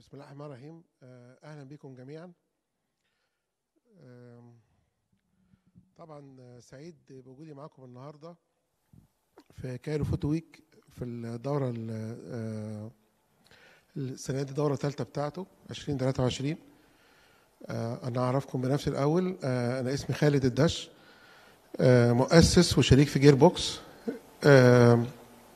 بسم الله الرحمن الرحيم آه، اهلا بكم جميعا آم، طبعا آه، سعيد بوجودي معاكم النهارده في كايرو فوتو ويك في الدوره ال- آه، السنه دي دوره ثالثه بتاعته 2023 آه، انا اعرفكم بنفسي الاول آه، انا اسمي خالد الدش آه، مؤسس وشريك في جير بوكس آم،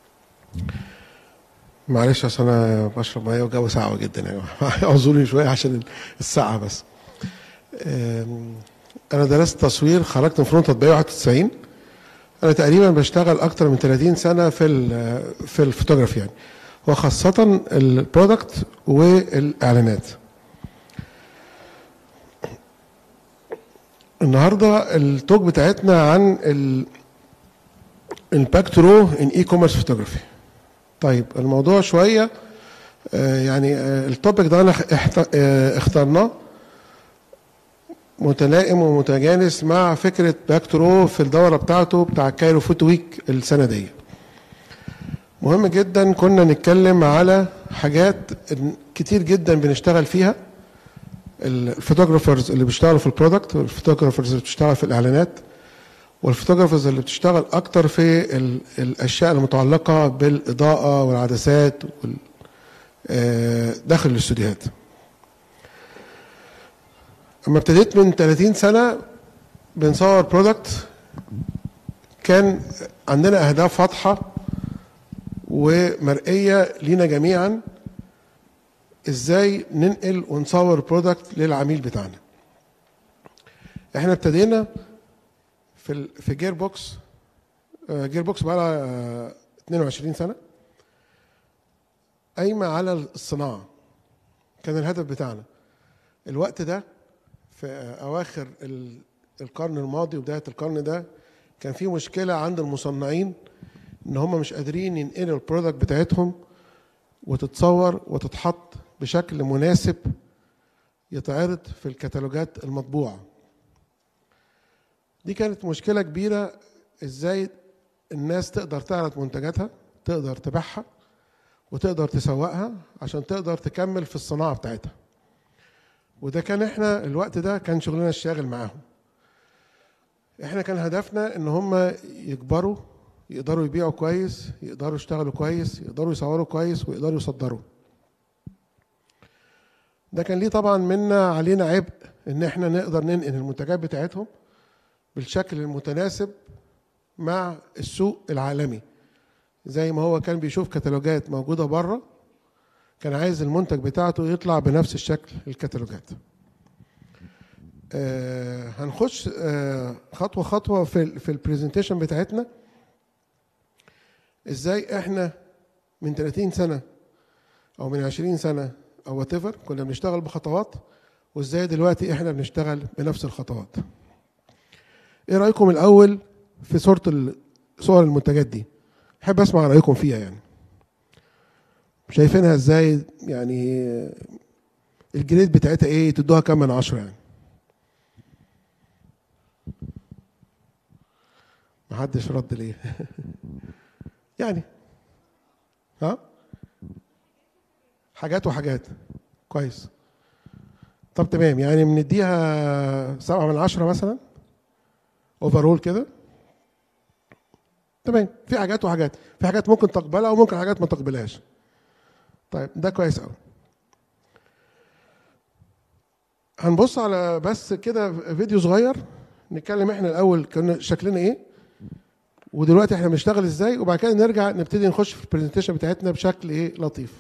معلش عشان انا بشرب ميه والجو ساقع جدا يا جماعه اعذروني شويه عشان الساعه بس أم، انا درست تصوير خرجت من فنون تطبيقيه 91 انا تقريبا بشتغل اكتر من 30 سنه في ال- في الفوتوغرافي يعني وخاصه البرودكت والاعلانات النهارده التوك بتاعتنا عن الباك ثرو ان اي كوميرس فوتوغرافي طيب الموضوع شويه آه، يعني آه، التوبيك ده انا احت- آه، اخترناه متلائم ومتجانس مع فكره باك ترو في الدوره بتاعته بتاع كايرو فوت ويك السنه دي مهم جدا كنا نتكلم على حاجات كتير جدا بنشتغل فيها الفوتوغرافرز اللي بيشتغلوا في البرودكت والفوتوغرافرز اللي بتشتغل في الاعلانات والفوتوغرافرز اللي بتشتغل اكتر في ال- الاشياء المتعلقه بالاضاءه والعدسات وال آه، داخل الاستوديوهات اما ابتديت من 30 سنه بنصور برودكت كان عندنا اهداف واضحه ومرئيه لينا جميعا ازاي ننقل ونصور برودكت للعميل بتاعنا احنا ابتدينا في ال- في جير بوكس آه، جير بوكس بقى لها 22 سنه قايمه على الصناعه كان الهدف بتاعنا الوقت ده في اواخر ال- القرن الماضي وبدايه القرن ده كان في مشكله عند المصنعين ان هم مش قادرين ينقلوا البرودكت بتاعتهم وتتصور وتتحط بشكل مناسب يتعرض في الكتالوجات المطبوعه دي كانت مشكله كبيره ازاي الناس تقدر تعرض منتجاتها تقدر تبيعها وتقدر تسوقها عشان تقدر تكمل في الصناعه بتاعتها وده كان احنا الوقت ده كان شغلنا الشاغل معاهم احنا كان هدفنا ان هم يكبروا يقدروا يبيعوا كويس يقدروا يشتغلوا كويس يقدروا يصوروا كويس ويقدروا يصدروا ده كان ليه طبعا منا علينا عبء ان احنا نقدر ننقل المنتجات بتاعتهم بالشكل المتناسب مع السوق العالمي زي ما هو كان بيشوف كتالوجات موجوده بره كان عايز المنتج بتاعته يطلع بنفس الشكل الكتالوجات آه هنخش آه خطوه خطوه في ال في البرزنتيشن بتاعتنا ازاي احنا من 30 سنه او من 20 سنه او وات كنا بنشتغل بخطوات وازاي دلوقتي احنا بنشتغل بنفس الخطوات ايه رايكم الاول في صوره ال- صور المنتجات دي احب اسمع رايكم فيها يعني شايفينها ازاي يعني الجريد بتاعتها ايه تدوها كام من عشرة يعني محدش رد ليه يعني ها حاجات وحاجات كويس طب تمام يعني بنديها سبعة من عشرة مثلا اوفرول كده تمام في حاجات وحاجات في حاجات ممكن تقبلها وممكن حاجات ما تقبلهاش طيب ده كويس قوي هنبص على بس كده فيديو صغير نتكلم احنا الاول كنا شكلنا ايه ودلوقتي احنا بنشتغل ازاي وبعد كده نرجع نبتدي نخش في البرزنتيشن بتاعتنا بشكل ايه لطيف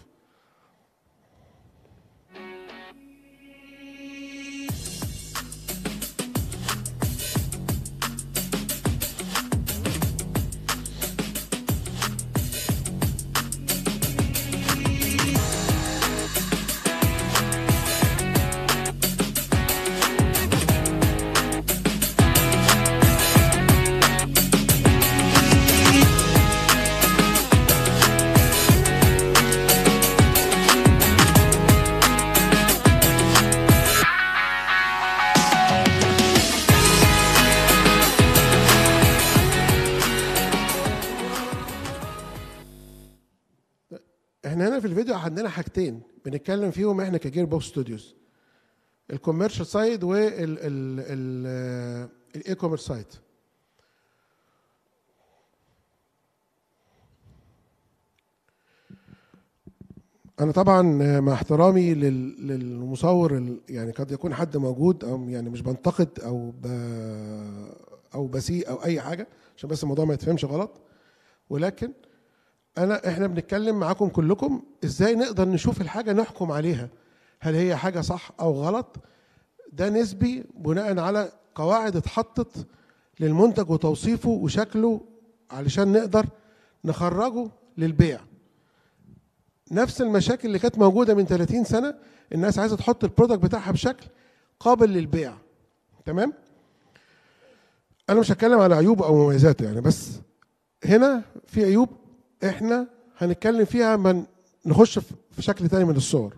احنا هنا في الفيديو عندنا حاجتين بنتكلم فيهم احنا كجير بوكس ستوديوز الكوميرشال سايد والاي كوميرس سايد انا طبعا مع احترامي لل- للمصور ال- يعني قد يكون حد موجود او يعني مش بنتقد او ب او بسيء او اي حاجه عشان بس الموضوع ما يتفهمش غلط ولكن انا احنا بنتكلم معاكم كلكم ازاي نقدر نشوف الحاجه نحكم عليها هل هي حاجه صح او غلط ده نسبي بناء على قواعد اتحطت للمنتج وتوصيفه وشكله علشان نقدر نخرجه للبيع نفس المشاكل اللي كانت موجوده من 30 سنه الناس عايزه تحط البرودكت بتاعها بشكل قابل للبيع تمام انا مش هتكلم على عيوبه او مميزاته يعني بس هنا في عيوب احنا هنتكلم فيها من نخش في في شكل تاني من الصور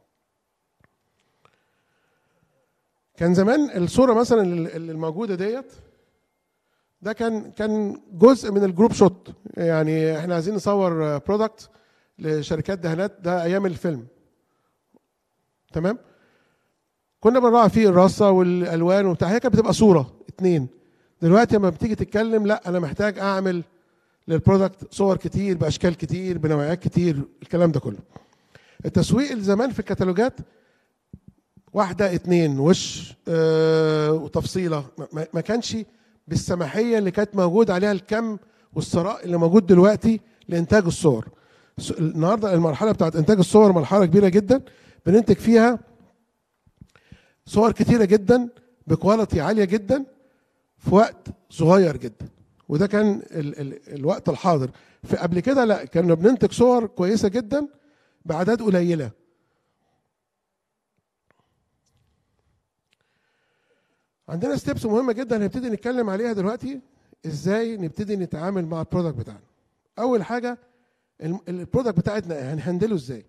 كان زمان الصوره مثلا اللي اللي الموجوده ديت ده كان كان جزء من الجروب شوت يعني احنا عايزين نصور برودكت لشركات دهانات ده ايام الفيلم تمام كنا بنراعي فيه الرصه والالوان وبتاع هي كانت بتبقى صوره اتنين دلوقتي لما بتيجي تتكلم لا انا محتاج اعمل للبرودكت صور كتير باشكال كتير بنوعيات كتير الكلام ده كله التسويق زمان في الكتالوجات واحده اتنين وش اه وتفصيله ما- ما- ما كانش بالسماحيه اللي كانت موجود عليها الكم والثراء اللي موجود دلوقتي لانتاج الصور س- النهارده المرحله بتاعت انتاج الصور مرحله كبيره جدا بننتج فيها صور كتيره جدا بكواليتي عاليه جدا في وقت صغير جدا وده كان ال ال الوقت الحاضر في قبل كده لا كنا بننتج صور كويسه جدا باعداد قليله عندنا ستيبس مهمه جدا هنبتدي نتكلم عليها دلوقتي ازاي نبتدي نتعامل مع البرودكت بتاعنا اول حاجه الم- البرودكت بتاعتنا هنهندله ازاي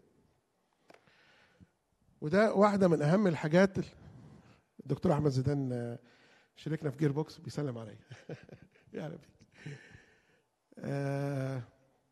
وده واحده من اهم الحاجات الدكتور احمد زيدان آه، شريكنا في جير بوكس بيسلم عليا يا ربي آه،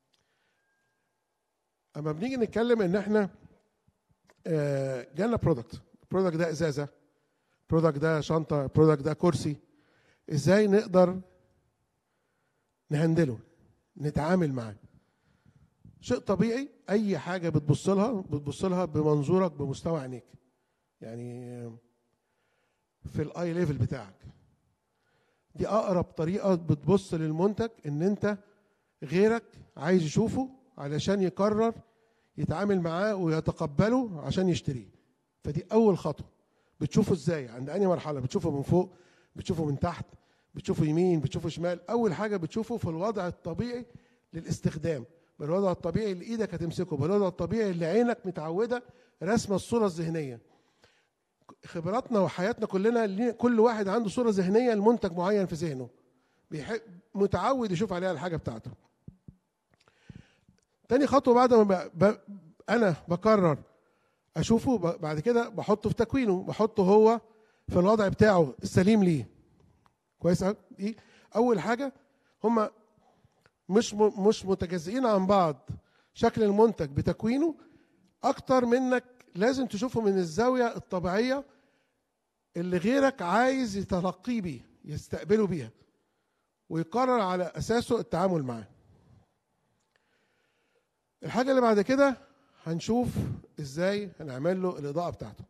اما بنيجي نتكلم ان احنا آه، جالنا برودكت البرودكت ده ازازه البرودكت ده شنطه البرودكت ده كرسي ازاي نقدر نهندله نتعامل معاه شيء طبيعي اي حاجه بتبص لها بتبص لها بمنظورك بمستوى عينيك يعني آه، في الاي ليفل بتاعك دي اقرب طريقه بتبص للمنتج ان انت غيرك عايز يشوفه علشان يقرر يتعامل معاه ويتقبله عشان يشتريه فدي اول خطوه بتشوفه ازاي عند انهي مرحله بتشوفه من فوق بتشوفه من تحت بتشوفه يمين بتشوفه شمال اول حاجه بتشوفه في الوضع الطبيعي للاستخدام بالوضع الطبيعي اللي ايدك هتمسكه بالوضع الطبيعي اللي عينك متعوده رسم الصوره الذهنيه خبراتنا وحياتنا كلنا ليه- كل واحد عنده صوره ذهنيه لمنتج معين في ذهنه بيحب متعود يشوف عليها الحاجه بتاعته تاني خطوه بعد ما ب... ب... انا بقرر اشوفه ب... بعد كده بحطه في تكوينه بحطه هو في الوضع بتاعه السليم ليه كويس أوي؟ دي اول حاجه هما مش م... مش متجزئين عن بعض شكل المنتج بتكوينه اكتر منك لازم تشوفه من الزاويه الطبيعيه اللي غيرك عايز يتلقيه بيه يستقبله بيها ويقرر على اساسه التعامل معاه الحاجه اللي بعد كده هنشوف ازاي هنعمل له الاضاءه بتاعته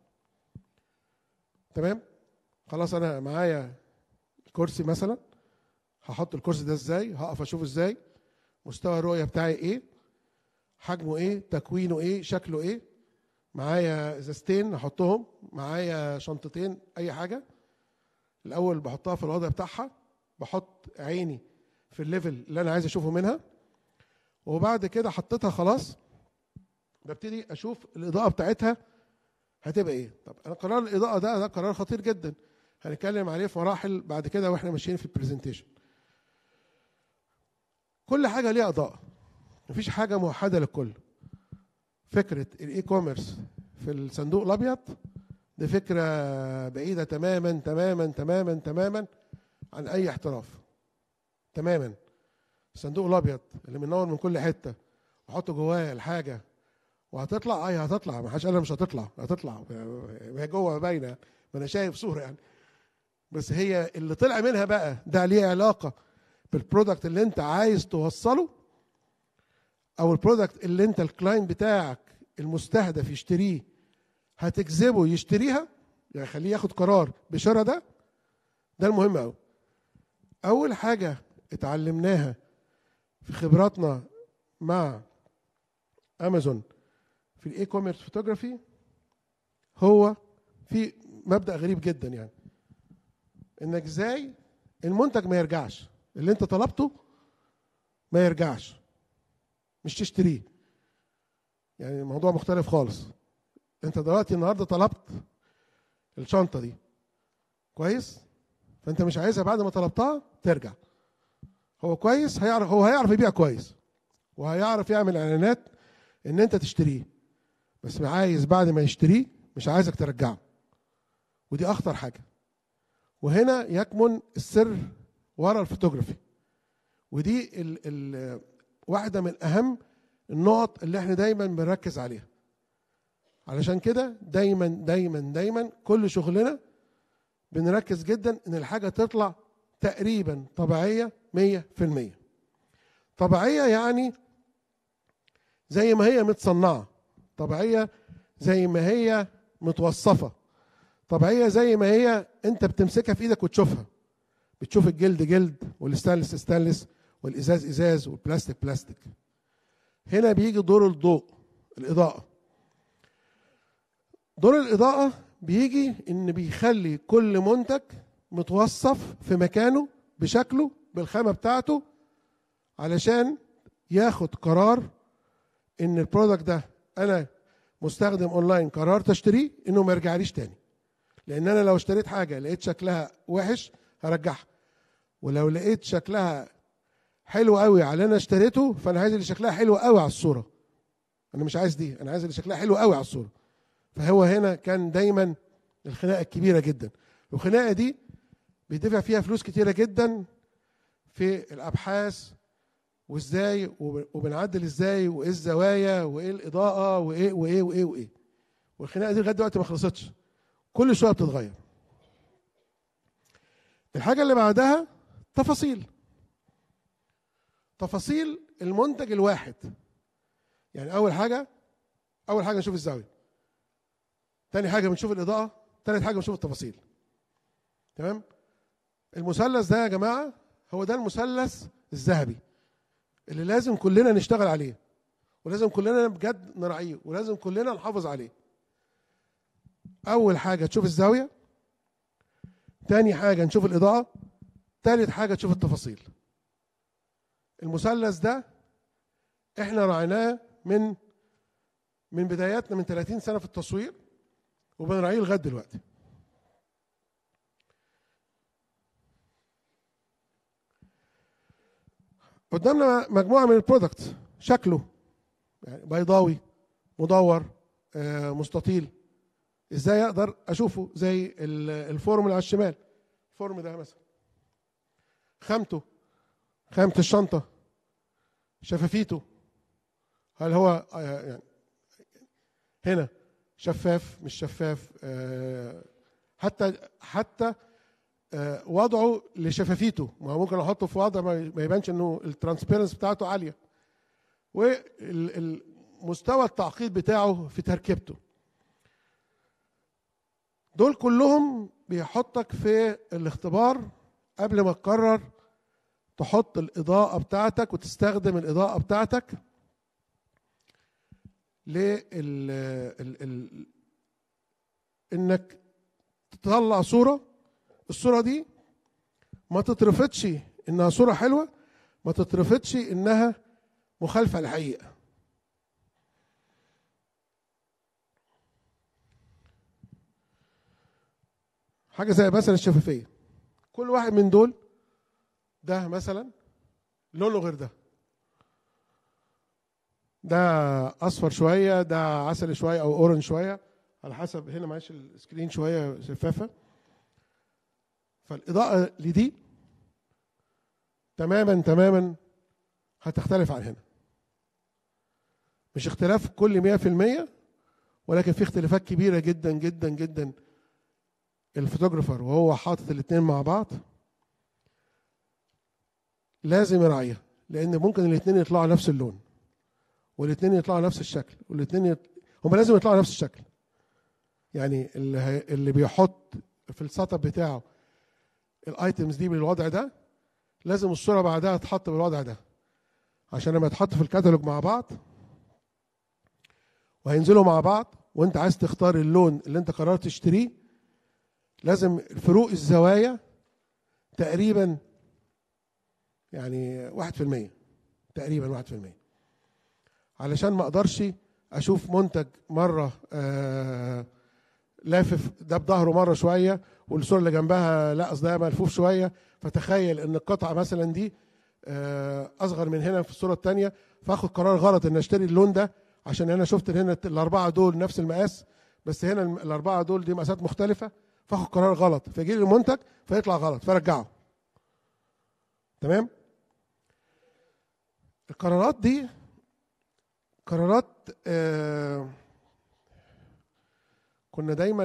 تمام خلاص انا معايا كرسي مثلا هحط الكرسي ده ازاي هقف اشوف ازاي مستوى الرؤيه بتاعي ايه حجمه ايه تكوينه ايه شكله ايه معايا ازازتين احطهم معايا شنطتين اي حاجه الاول بحطها في الوضع بتاعها بحط عيني في الليفل اللي انا عايز اشوفه منها وبعد كده حطيتها خلاص ببتدي اشوف الاضاءه بتاعتها هتبقى ايه طب انا قرار الاضاءه ده ده قرار خطير جدا هنتكلم عليه في مراحل بعد كده واحنا ماشيين في البرزنتيشن كل حاجه ليها اضاءه مفيش حاجه موحده للكل فكره الاي كوميرس في الصندوق الابيض دي فكره بعيده تماما تماما تماما تماما عن اي احتراف تماما الصندوق الابيض اللي منور من كل حته واحط جواه الحاجه وهتطلع اي هتطلع ما حدش قال مش هتطلع هتطلع ما هي جوه باينه ما انا شايف صوره يعني بس هي اللي طلع منها بقى ده ليه علاقه بالبرودكت اللي انت عايز توصله او البرودكت اللي انت الكلاينت بتاعك المستهدف يشتريه هتجذبه يشتريها يعني خليه ياخد قرار بشراء ده ده المهم قوي اول حاجه اتعلمناها في خبراتنا مع امازون في الاي كوميرس فوتوغرافي هو في مبدا غريب جدا يعني انك ازاي المنتج ما يرجعش اللي انت طلبته ما يرجعش مش تشتريه يعني الموضوع مختلف خالص انت دلوقتي النهارده طلبت الشنطه دي كويس فانت مش عايزها بعد ما طلبتها ترجع هو كويس هيعرف هو هيعرف يبيع كويس وهيعرف يعمل اعلانات ان انت تشتريه بس عايز بعد ما يشتريه مش عايزك ترجعه ودي اخطر حاجه وهنا يكمن السر ورا الفوتوغرافي ودي ال ال واحده من اهم النقط اللي احنا دايما بنركز عليها علشان كده دايما دايما دايما كل شغلنا بنركز جدا ان الحاجه تطلع تقريبا طبيعيه 100% طبيعيه يعني زي ما هي متصنعه طبيعيه زي ما هي متوصفه طبيعيه زي ما هي انت بتمسكها في ايدك وتشوفها بتشوف الجلد جلد والستانلس ستانلس والازاز ازاز والبلاستيك بلاستيك هنا بيجي دور الضوء الاضاءه دور الاضاءه بيجي ان بيخلي كل منتج متوصف في مكانه بشكله بالخامه بتاعته علشان ياخد قرار ان البرودكت ده انا مستخدم اونلاين قررت اشتريه انه ما يرجعليش تاني لان انا لو اشتريت حاجه لقيت شكلها وحش هرجعها ولو لقيت شكلها حلو قوي على اللي انا اشتريته فانا عايز اللي شكلها حلو قوي على الصوره انا مش عايز دي انا عايز اللي شكلها حلو قوي على الصوره فهو هنا كان دايما الخناقه الكبيره جدا والخناقه دي بيدفع فيها فلوس كتيره جدا في الابحاث وازاي وبنعدل ازاي وايه الزوايا وايه الاضاءه وايه وايه وايه وايه والخناقه دي لغايه دلوقتي ما خلصتش كل شويه بتتغير الحاجه اللي بعدها تفاصيل تفاصيل المنتج الواحد يعني اول حاجه اول حاجه نشوف الزاويه تاني حاجه بنشوف الاضاءه تالت حاجه بنشوف التفاصيل تمام المثلث ده يا جماعه هو ده المثلث الذهبي اللي لازم كلنا نشتغل عليه ولازم كلنا بجد نراعيه ولازم كلنا نحافظ عليه اول حاجه تشوف الزاويه تاني حاجه نشوف الاضاءه تالت حاجه تشوف التفاصيل المثلث ده احنا راعيناه من من بداياتنا من 30 سنه في التصوير وبنراعيه لغايه دلوقتي قدامنا مجموعه من البرودكت شكله يعني بيضاوي مدور آه، مستطيل ازاي اقدر اشوفه زي الفورم اللي على الشمال الفورم ده مثلا خامته خامه الشنطه شفافيته هل هو آه، يعني هنا شفاف مش شفاف آه، حتى حتى آه، وضعه لشفافيته ما هو ممكن احطه في وضع ما يبانش انه الترانسبيرنس بتاعته عاليه ومستوى التعقيد بتاعه في تركيبته دول كلهم بيحطك في الاختبار قبل ما تقرر تحط الإضاءة بتاعتك وتستخدم الإضاءة بتاعتك لل ال... ال... انك تطلع صورة الصورة دي ما تترفضش انها صورة حلوة ما تترفضش انها مخالفة للحقيقة حاجة زي مثلا الشفافية كل واحد من دول ده مثلا لونه غير ده ده اصفر شويه ده عسل شويه او اورنج شويه على حسب هنا معلش السكرين شويه شفافه فالاضاءه لدي تماما تماما هتختلف عن هنا مش اختلاف كل 100% ولكن في اختلافات كبيره جدا جدا جدا الفوتوغرافر وهو حاطط الاثنين مع بعض لازم يراعيها لان ممكن الاثنين يطلعوا نفس اللون والاثنين يطلعوا نفس الشكل والاثنين يط... هم لازم يطلعوا نفس الشكل يعني اللي, هي... اللي بيحط في السيت اب بتاعه الايتمز دي بالوضع ده لازم الصوره بعدها تتحط بالوضع ده عشان لما يتحط في الكتالوج مع بعض وهينزلوا مع بعض وانت عايز تختار اللون اللي انت قررت تشتريه لازم فروق الزوايا تقريبا يعني واحد في المية تقريبا واحد في المية علشان ما اقدرش اشوف منتج مرة آه لافف ده بظهره مرة شوية والصورة اللي جنبها لا اصل ده ملفوف شوية فتخيل ان القطعة مثلا دي آه اصغر من هنا في الصورة التانية فاخد قرار غلط ان اشتري اللون ده عشان انا شفت ان هنا الاربعة دول نفس المقاس بس هنا الاربعة دول دي مقاسات مختلفة فاخد قرار غلط فيجي لي المنتج فيطلع غلط فرجعه تمام القرارات دي قرارات آه كنا دايما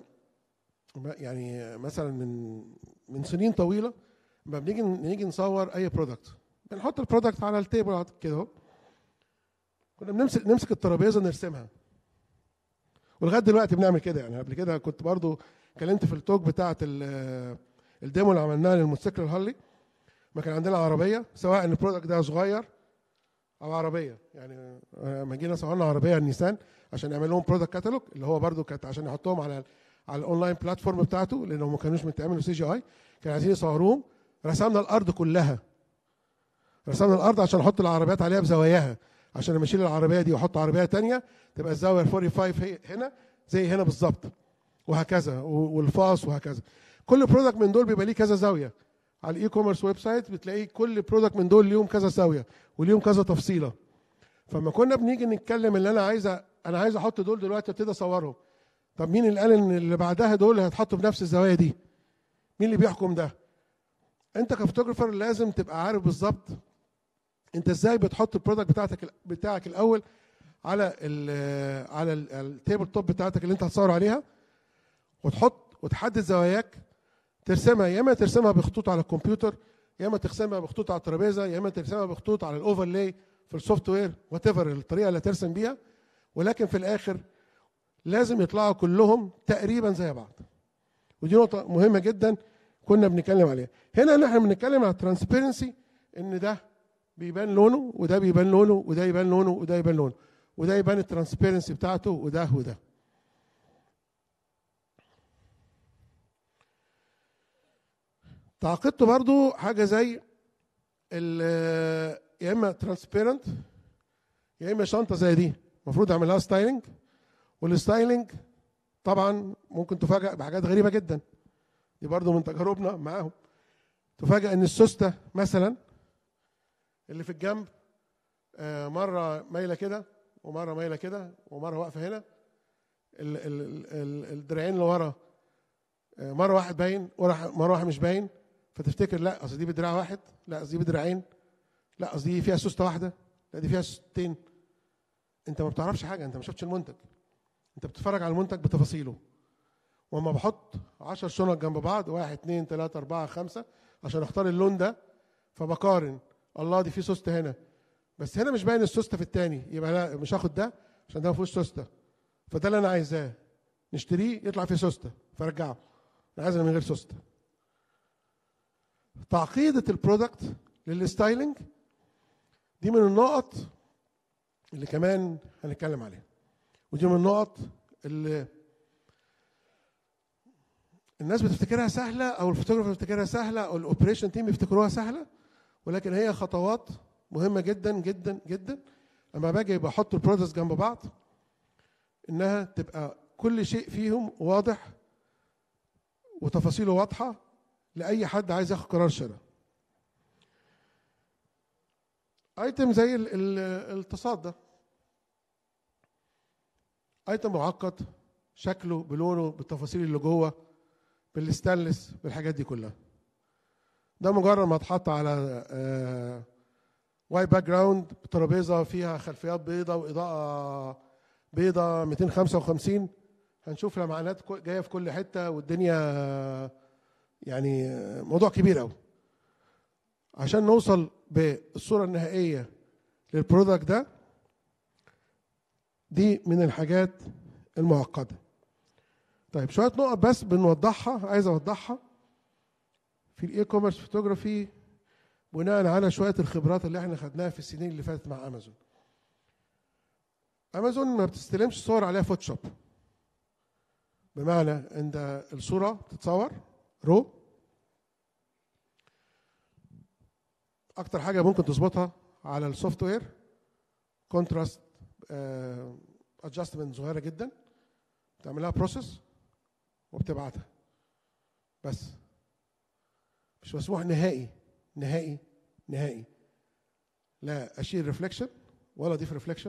يعني مثلا من من سنين طويله لما بنيجي نيجي نصور اي برودكت بنحط البرودكت على التيبل كده اهو كنا بنمسك نمسك الترابيزه نرسمها ولغايه دلوقتي بنعمل كده يعني قبل كده كنت برضو اتكلمت في التوك بتاعه الديمو اللي عملناها للموتوسيكل الهارلي ما كان عندنا عربيه سواء البرودكت ده صغير او عربيه يعني لما جينا صورنا عربيه النيسان عشان نعمل لهم برودكت كاتالوج اللي هو برضو كانت عشان يحطوهم على على الاونلاين بلاتفورم بتاعته لانهم ما كانوش متعملوا سي جي اي كانوا عايزين يصوروهم رسمنا الارض كلها رسمنا الارض عشان نحط العربيات عليها بزواياها عشان لما اشيل العربيه دي واحط عربيه تانية تبقى الزاويه 45 هنا زي هنا بالظبط وهكذا والفاص وهكذا كل برودكت من دول بيبقى ليه كذا زاويه على الاي كوميرس ويب سايت بتلاقي كل برودكت من دول ليهم كذا زاويه وليهم كذا تفصيله فما كنا بنيجي نتكلم اللي انا عايزه انا عايز احط دول دلوقتي ابتدي اصورهم طب مين اللي قال ان اللي بعدها دول هيتحطوا بنفس الزوايا دي مين اللي بيحكم ده انت كفوتوجرافر لازم تبقى عارف بالظبط انت ازاي بتحط البرودكت بتاعتك بتاعك الاول على ال على التيبل توب بتاعتك اللي انت هتصور عليها وتحط وتحدد زواياك ترسمها يا اما ترسمها بخطوط على الكمبيوتر يا اما ترسمها بخطوط على الترابيزه يا اما ترسمها بخطوط على الاوفرلاي في السوفت وير وات ايفر الطريقه اللي ترسم بيها ولكن في الاخر لازم يطلعوا كلهم تقريبا زي بعض ودي نقطه مهمه جدا كنا بنتكلم عليها هنا نحن بنتكلم على الترانسبيرنسي ان ده بيبان لونه وده بيبان لونه وده يبان لونه وده يبان لونه وده يبان الترانسبيرنسي بتاعته وده وده تعقدته برضو حاجة زي يا إما ترانسبيرنت يا إما شنطة زي دي المفروض أعمل لها ستايلنج والستايلنج طبعا ممكن تفاجأ بحاجات غريبة جدا دي برضو من تجاربنا معاهم تفاجأ إن السوستة مثلا اللي في الجنب مرة مايلة كده ومرة مايلة كده ومرة واقفة هنا الدراعين اللي ورا مرة واحد باين مرة واحد مش باين فتفتكر لا اصل دي بدراع واحد لا اصل دي بدراعين لا اصل دي فيها سوسته واحده لا دي فيها سوستين انت ما بتعرفش حاجه انت ما شفتش المنتج انت بتتفرج على المنتج بتفاصيله واما بحط 10 شنط جنب بعض واحد اثنين ثلاثة أربعة خمسة عشان اختار اللون ده فبقارن الله دي في سوسته هنا بس هنا مش باين السوسته في الثاني يبقى لا مش هاخد ده عشان ده ما فيهوش سوسته فده اللي انا عايزاه نشتريه يطلع فيه سوسته فرجعه انا عايزه من غير سوسته تعقيدة البرودكت للستايلنج دي من النقط اللي كمان هنتكلم عليها ودي من النقط اللي الناس بتفتكرها سهلة أو الفوتوغرافر بيفتكرها سهلة أو الأوبريشن تيم بيفتكروها سهلة ولكن هي خطوات مهمة جدا جدا جدا لما باجي بحط البرودكتس جنب بعض إنها تبقى كل شيء فيهم واضح وتفاصيله واضحة لاي حد عايز ياخد قرار شراء ايتم زي التصاد ده ايتم معقد شكله بلونه بالتفاصيل اللي جوه بالستانلس بالحاجات دي كلها ده مجرد ما اتحط على وايت باك جراوند ترابيزه فيها خلفيات بيضاء واضاءه بيضاء 255 هنشوف لمعانات كو- جايه في كل حته والدنيا يعني موضوع كبير قوي عشان نوصل بالصوره النهائيه للبرودكت ده دي من الحاجات المعقده طيب شويه نقط بس بنوضحها عايز اوضحها في الاي كوميرس فوتوغرافي بناء على شويه الخبرات اللي احنا خدناها في السنين اللي فاتت مع امازون امازون ما بتستلمش صور عليها فوتوشوب بمعنى ان الصوره تتصور رو اكتر حاجه ممكن تظبطها على السوفت وير كونتراست ادجستمنت صغيره جدا تعملها بروسيس وبتبعتها بس مش مسموح نهائي نهائي نهائي لا اشيل ريفليكشن ولا اضيف ريفليكشن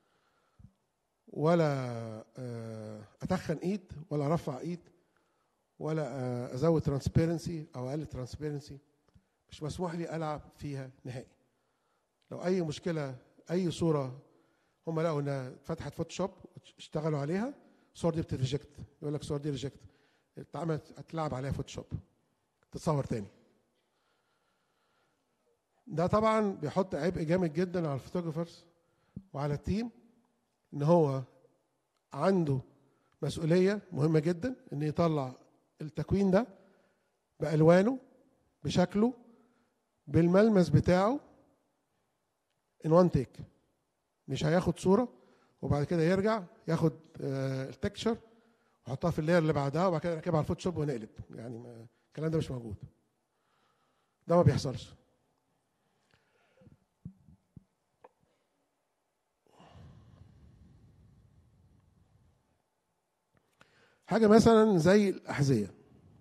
ولا آه، اتخن ايد ولا ارفع ايد ولا آه، ازود ترانسبيرنسي او اقلل ترانسبيرنسي مش مسموح لي العب فيها نهائي لو اي مشكله اي صوره هم لقوا انها فتحت فوتوشوب اشتغلوا عليها الصور دي بتريجكت يقول لك الصور دي ريجكت اتعملت هتلعب عليها فوتوشوب تتصور تاني ده طبعا بيحط عبء جامد جدا على الفوتوغرافرز وعلى التيم ان هو عنده مسؤوليه مهمه جدا ان يطلع التكوين ده بالوانه بشكله بالملمس بتاعه ان وان تيك مش هياخد صوره وبعد كده يرجع ياخد آه، التكشر ويحطها في اللاير اللي بعدها وبعد كده يركبها على الفوتوشوب ونقلب يعني ما- الكلام ده مش موجود ده ما بيحصلش حاجه مثلا زي الاحذيه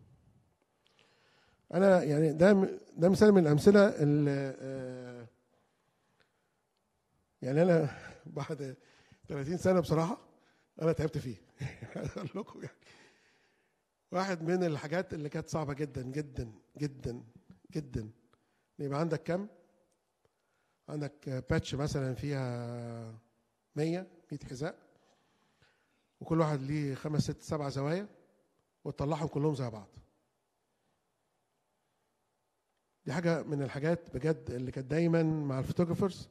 انا يعني ده ده مثال من الامثله اللي آه، يعني انا بعد 30 سنه بصراحه انا تعبت فيه اقول لكم يعني واحد من الحاجات اللي كانت صعبه جدا جدا جدا جدا إن يبقى عندك كم عندك باتش مثلا فيها 100 100 حذاء وكل واحد ليه خمس ست سبع زوايا وتطلعهم كلهم زي بعض دي حاجة من الحاجات بجد اللي كانت دايما مع الفوتوغرافرز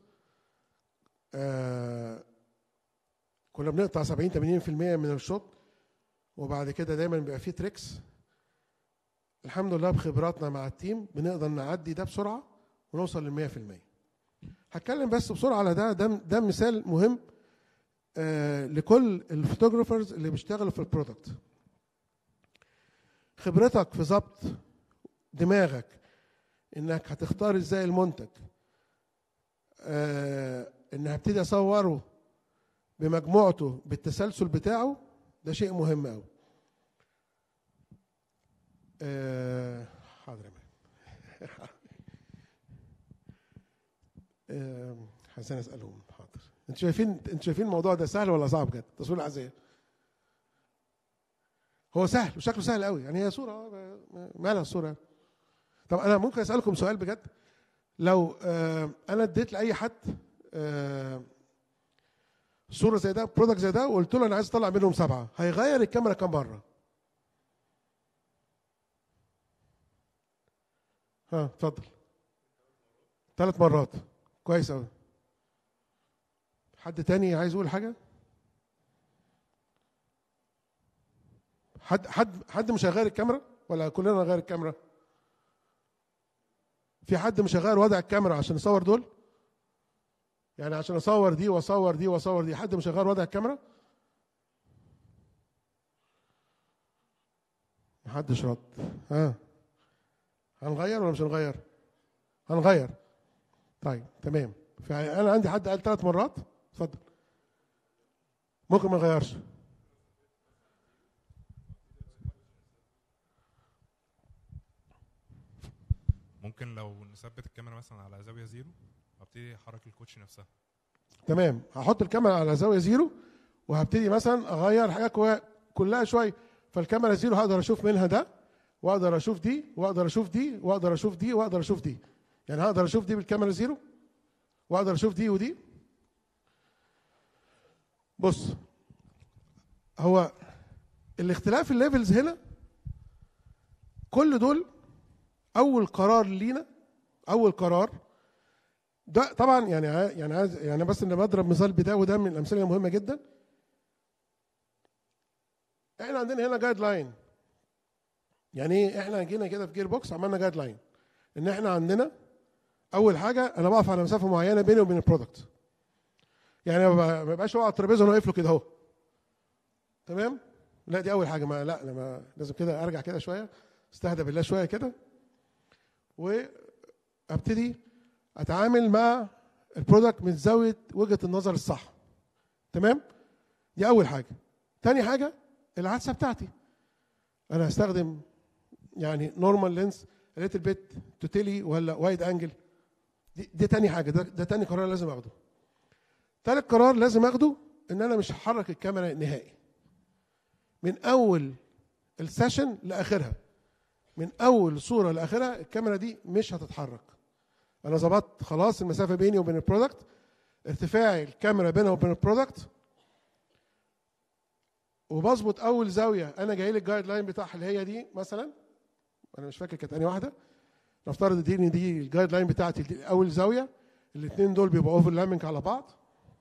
آه كنا بنقطع 70 80% من الشوط وبعد كده دايما بيبقى فيه تريكس الحمد لله بخبراتنا مع التيم بنقدر نعدي ده بسرعة ونوصل لل 100% هتكلم بس بسرعة على ده ده, ده مثال مهم آه لكل الفوتوغرافرز اللي بيشتغلوا في البرودكت خبرتك في ضبط دماغك انك هتختار ازاي المنتج آه ان هبتدي اصوره بمجموعته بالتسلسل بتاعه ده شيء مهم قوي آه حاضر يا مان. آه حسن اسالهم حاضر انتوا شايفين انتوا شايفين الموضوع ده سهل ولا صعب بجد تصوير العزيه هو سهل وشكله سهل قوي يعني هي صوره آه، مالها الصوره طب انا ممكن اسالكم سؤال بجد لو آه انا اديت لاي حد آه صوره زي ده برودكت زي ده وقلت له انا عايز اطلع منهم سبعه هيغير الكاميرا كام مره ها اتفضل ثلاث مرات كويس قوي حد تاني عايز يقول حاجه حد حد حد مش هيغير الكاميرا ولا كلنا نغير الكاميرا في حد مش هيغير وضع الكاميرا عشان يصور دول يعني عشان اصور دي واصور دي واصور دي حد مش هيغير وضع الكاميرا محدش رد ها هنغير ولا مش هنغير هنغير طيب تمام فانا عندي حد قال ثلاث مرات اتفضل ممكن ما نغيرش ممكن لو نثبت الكاميرا مثلا على زاويه زيرو وابتدي احرك الكوتش نفسها تمام هحط الكاميرا على زاويه زيرو وهبتدي مثلا اغير حاجات كوي- كلها شويه فالكاميرا زيرو هقدر اشوف منها ده واقدر اشوف دي واقدر اشوف دي واقدر اشوف دي واقدر اشوف دي يعني هقدر اشوف دي بالكاميرا زيرو واقدر اشوف دي ودي بص هو الاختلاف الليفلز هنا كل دول اول قرار لينا اول قرار ده طبعا يعني ع- يعني عايز يعني بس ان بضرب مثال بده وده من الامثله المهمه جدا احنا عندنا هنا جايد لاين يعني ايه احنا جينا كده في جير بوكس عملنا جايد لاين ان احنا عندنا اول حاجه انا بقف على مسافه معينه بيني وبين البرودكت يعني ما بقى- ما يبقاش هو على الترابيزه وانا واقف له كده اهو تمام لا دي اول حاجه ما لا أنا ما لازم كده ارجع كده شويه استهدى بالله شويه كده وابتدي اتعامل مع البرودكت من زاويه وجهه النظر الصح تمام دي اول حاجه تاني حاجه العدسه بتاعتي انا هستخدم يعني نورمال لينس ليتل بيت توتيلي ولا وايد انجل دي, دي تاني حاجه ده, ده تاني قرار لازم اخده تالت قرار لازم اخده ان انا مش هحرك الكاميرا نهائي من اول السيشن لاخرها من اول صوره لاخرها الكاميرا دي مش هتتحرك انا ظبطت خلاص المسافه بيني وبين البرودكت ارتفاعي الكاميرا بينها وبين البرودكت وبظبط اول زاويه انا جاي لي الجايد لاين بتاعها اللي هي دي مثلا انا مش فاكر كانت انهي واحده نفترض دي ان دي الجايد لاين بتاعتي دي اول زاويه الاثنين دول بيبقوا اوفر لامنج على بعض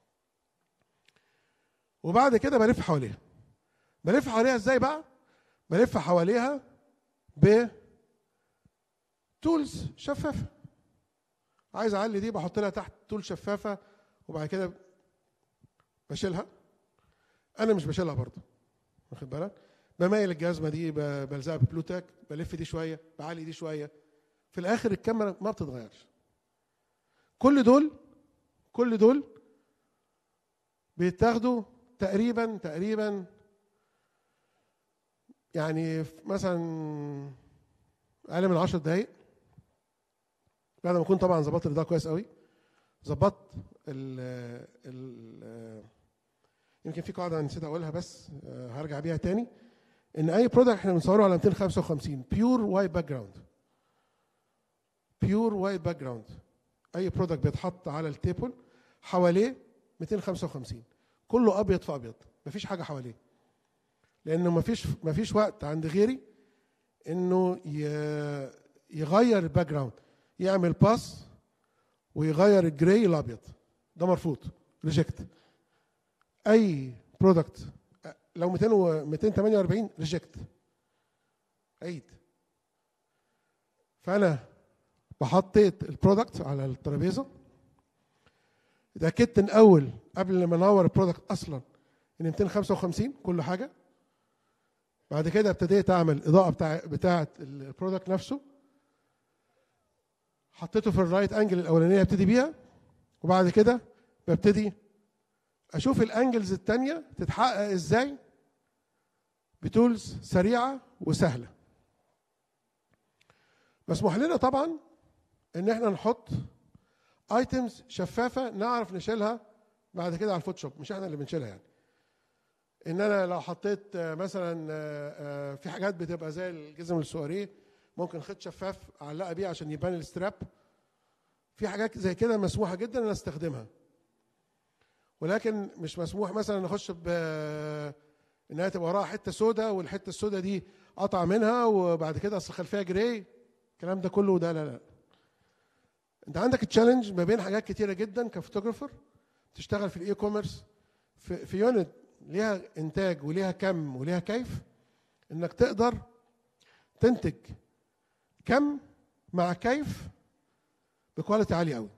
وبعد كده بلف حواليها بلف حواليها ازاي بقى بلف حواليها ب تولز شفافه عايز اعلي دي بحط لها تحت تول شفافه وبعد كده بشيلها انا مش بشيلها برضه واخد بالك بميل الجزمه دي ب- بلزقها ببلوتاك بلف دي شويه بعلي دي شويه في الاخر الكاميرا ما بتتغيرش كل دول كل دول بيتاخدوا تقريبا تقريبا يعني في مثلا اقل من 10 دقايق بعد ما اكون طبعا ظبطت الاضاءه كويس قوي ظبطت ال ال يمكن في قاعده نسيت اقولها بس آه، هرجع بيها تاني ان اي برودكت احنا بنصوره على 255 بيور وايت باك جراوند بيور وايت باك جراوند اي برودكت بيتحط على التيبل حواليه 255 كله ابيض في ابيض مفيش حاجه حواليه لانه مفيش مفيش وقت عند غيري انه ي- يغير الباك جراوند يعمل باس ويغير الجراي الابيض ده مرفوض ريجكت اي برودكت لو 200 و 248 ريجكت عيد فانا بحطيت البرودكت على الترابيزه اتاكدت ان اول قبل ما انور البرودكت اصلا ان 255 كل حاجه بعد كده ابتديت اعمل اضاءه بتاع بتاعه البرودكت نفسه حطيته في الرايت انجل الاولانيه ابتدي بيها وبعد كده ببتدي اشوف الانجلز التانية تتحقق ازاي بتولز سريعه وسهله مسموح لنا طبعا ان احنا نحط ايتمز شفافه نعرف نشيلها بعد كده على الفوتوشوب مش احنا اللي بنشيلها يعني ان انا لو حطيت آه، مثلا آه، آه، في حاجات بتبقى زي الجزم السواريه ممكن خيط شفاف اعلقها بيه عشان يبان الستراب في حاجات زي كده مسموحه جدا ان استخدمها ولكن مش مسموح مثلا نخش ب انها تبقى وراها حته سوداء والحته السوداء دي قطع منها وبعد كده اصل الخلفيه جراي الكلام ده كله ده لا لا انت عندك تشالنج ما بين حاجات كتيره جدا كفوتوجرافر تشتغل في الاي كوميرس في, في يونت ليها انتاج وليها كم وليها كيف انك تقدر تنتج كم مع كيف بكواليتي عاليه قوي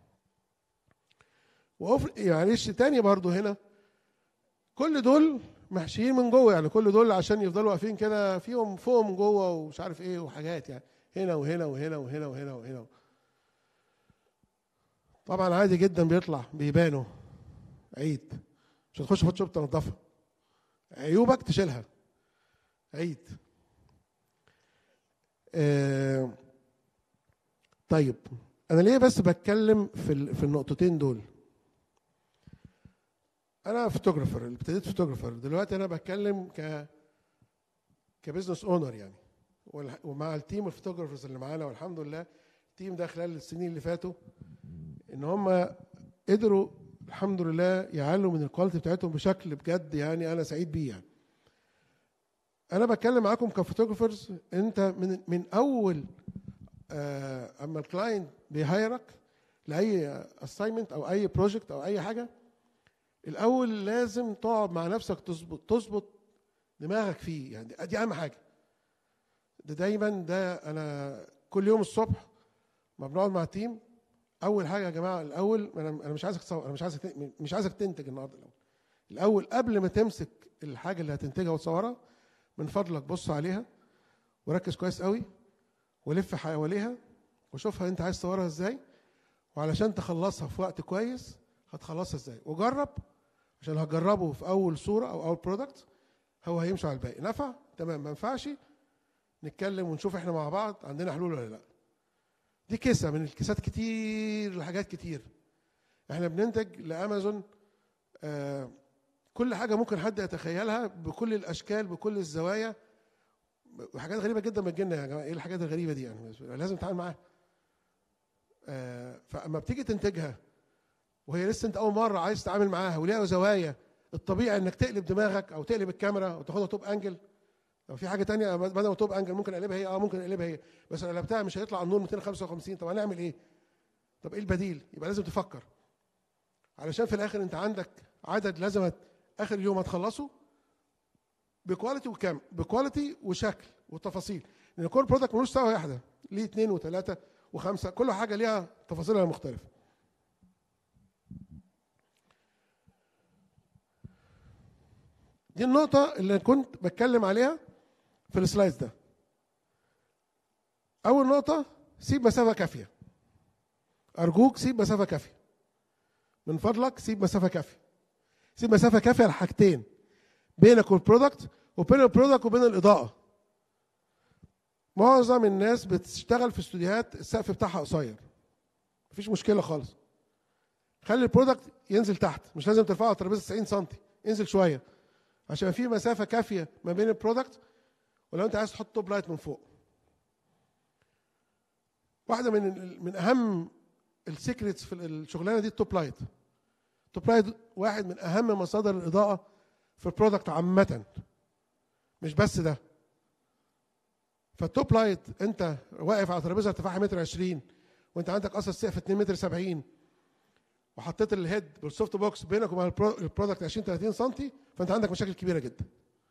وأوف- معلش تاني برضو هنا كل دول محشيين من جوه يعني كل دول عشان يفضلوا واقفين كده فيهم فوق جوه ومش عارف ايه وحاجات يعني هنا وهنا وهنا وهنا وهنا وهنا طبعا عادي جدا بيطلع بيبانوا عيد مش هتخش فوتوشوب تنضفها عيوبك تشيلها عيد آه طيب انا ليه بس بتكلم في ال- في النقطتين دول انا فوتوجرافر ابتديت فوتوجرافر دلوقتي انا بتكلم ك كبزنس اونر يعني والح- ومع التيم الفوتوجرافرز اللي معانا والحمد لله التيم ده خلال السنين اللي فاتوا ان هم قدروا الحمد لله يعلوا من الكواليتي بتاعتهم بشكل بجد يعني انا سعيد بيه يعني انا بتكلم معاكم كفوتوجرافرز انت من من اول آه اما الكلاينت بيهايرك لاي اساينمنت او اي بروجكت او اي حاجه الاول لازم تقعد مع نفسك تظبط تظبط دماغك فيه يعني دي- دي اهم حاجه ده دايما ده انا كل يوم الصبح ما بنقعد مع التيم اول حاجه يا جماعه الاول انا انا مش عايزك تصور انا مش عايزك ت- مش عايزك تنتج النهارده الاول الاول قبل ما تمسك الحاجه اللي هتنتجها وتصورها من فضلك بص عليها وركز كويس قوي ولف حواليها وشوفها انت عايز تصورها ازاي وعلشان تخلصها في وقت كويس هتخلصها ازاي وجرب عشان هتجربه في اول صوره او اول برودكت هو هيمشي على الباقي نفع تمام ما نفعش نتكلم ونشوف احنا مع بعض عندنا حلول ولا لا دي كيسه من الكيسات كتير لحاجات كتير احنا بننتج لامازون آه كل حاجه ممكن حد يتخيلها بكل الاشكال بكل الزوايا وحاجات غريبه جدا بتجيلنا يا جماعه ايه الحاجات الغريبه دي يعني لازم نتعامل معاها آه فاما بتيجي تنتجها وهي لسه انت اول مره عايز تتعامل معاها وليها زوايا الطبيعي انك تقلب دماغك او تقلب الكاميرا وتاخدها توب انجل لو في حاجه تانية بدل ما توب انجل ممكن اقلبها هي اه ممكن اقلبها هي بس لو قلبتها مش هيطلع النور 255 طب هنعمل ايه؟ طب ايه البديل؟ يبقى لازم تفكر علشان في الاخر انت عندك عدد لازم هت- اخر يوم هتخلصه بكواليتي وكام بكواليتي وشكل وتفاصيل لان كل برودكت ملوش سوا واحده ليه اثنين وثلاثه وخمسه كل حاجه ليها تفاصيلها مختلفه دي النقطة اللي كنت بتكلم عليها في السلايدز ده. أول نقطة سيب مسافة كافية. أرجوك سيب مسافة كافية. من فضلك سيب مسافة كافية. سيب مسافة كافية لحاجتين بينك والبرودكت وبين البرودكت وبين الإضاءة. معظم الناس بتشتغل في استوديوهات السقف بتاعها قصير. مفيش مشكلة خالص. خلي البرودكت ينزل تحت مش لازم ترفعه على الترابيزة 90 سم انزل شوية. عشان في مسافه كافيه ما بين البرودكت ولو انت عايز تحط توب لايت من فوق واحده من من اهم السيكريتس في الشغلانه دي التوب لايت التوب لايت واحد من اهم مصادر الاضاءه في البرودكت عامه مش بس ده فالتوب لايت انت واقف على ترابيزه ارتفاعها متر 20 وانت عندك اصلا سقف 2 متر 70 وحطيت الهيد والسوفت بوكس بينك وبين البرو- البرودكت 20 30 سم فانت عندك مشاكل كبيره جدا.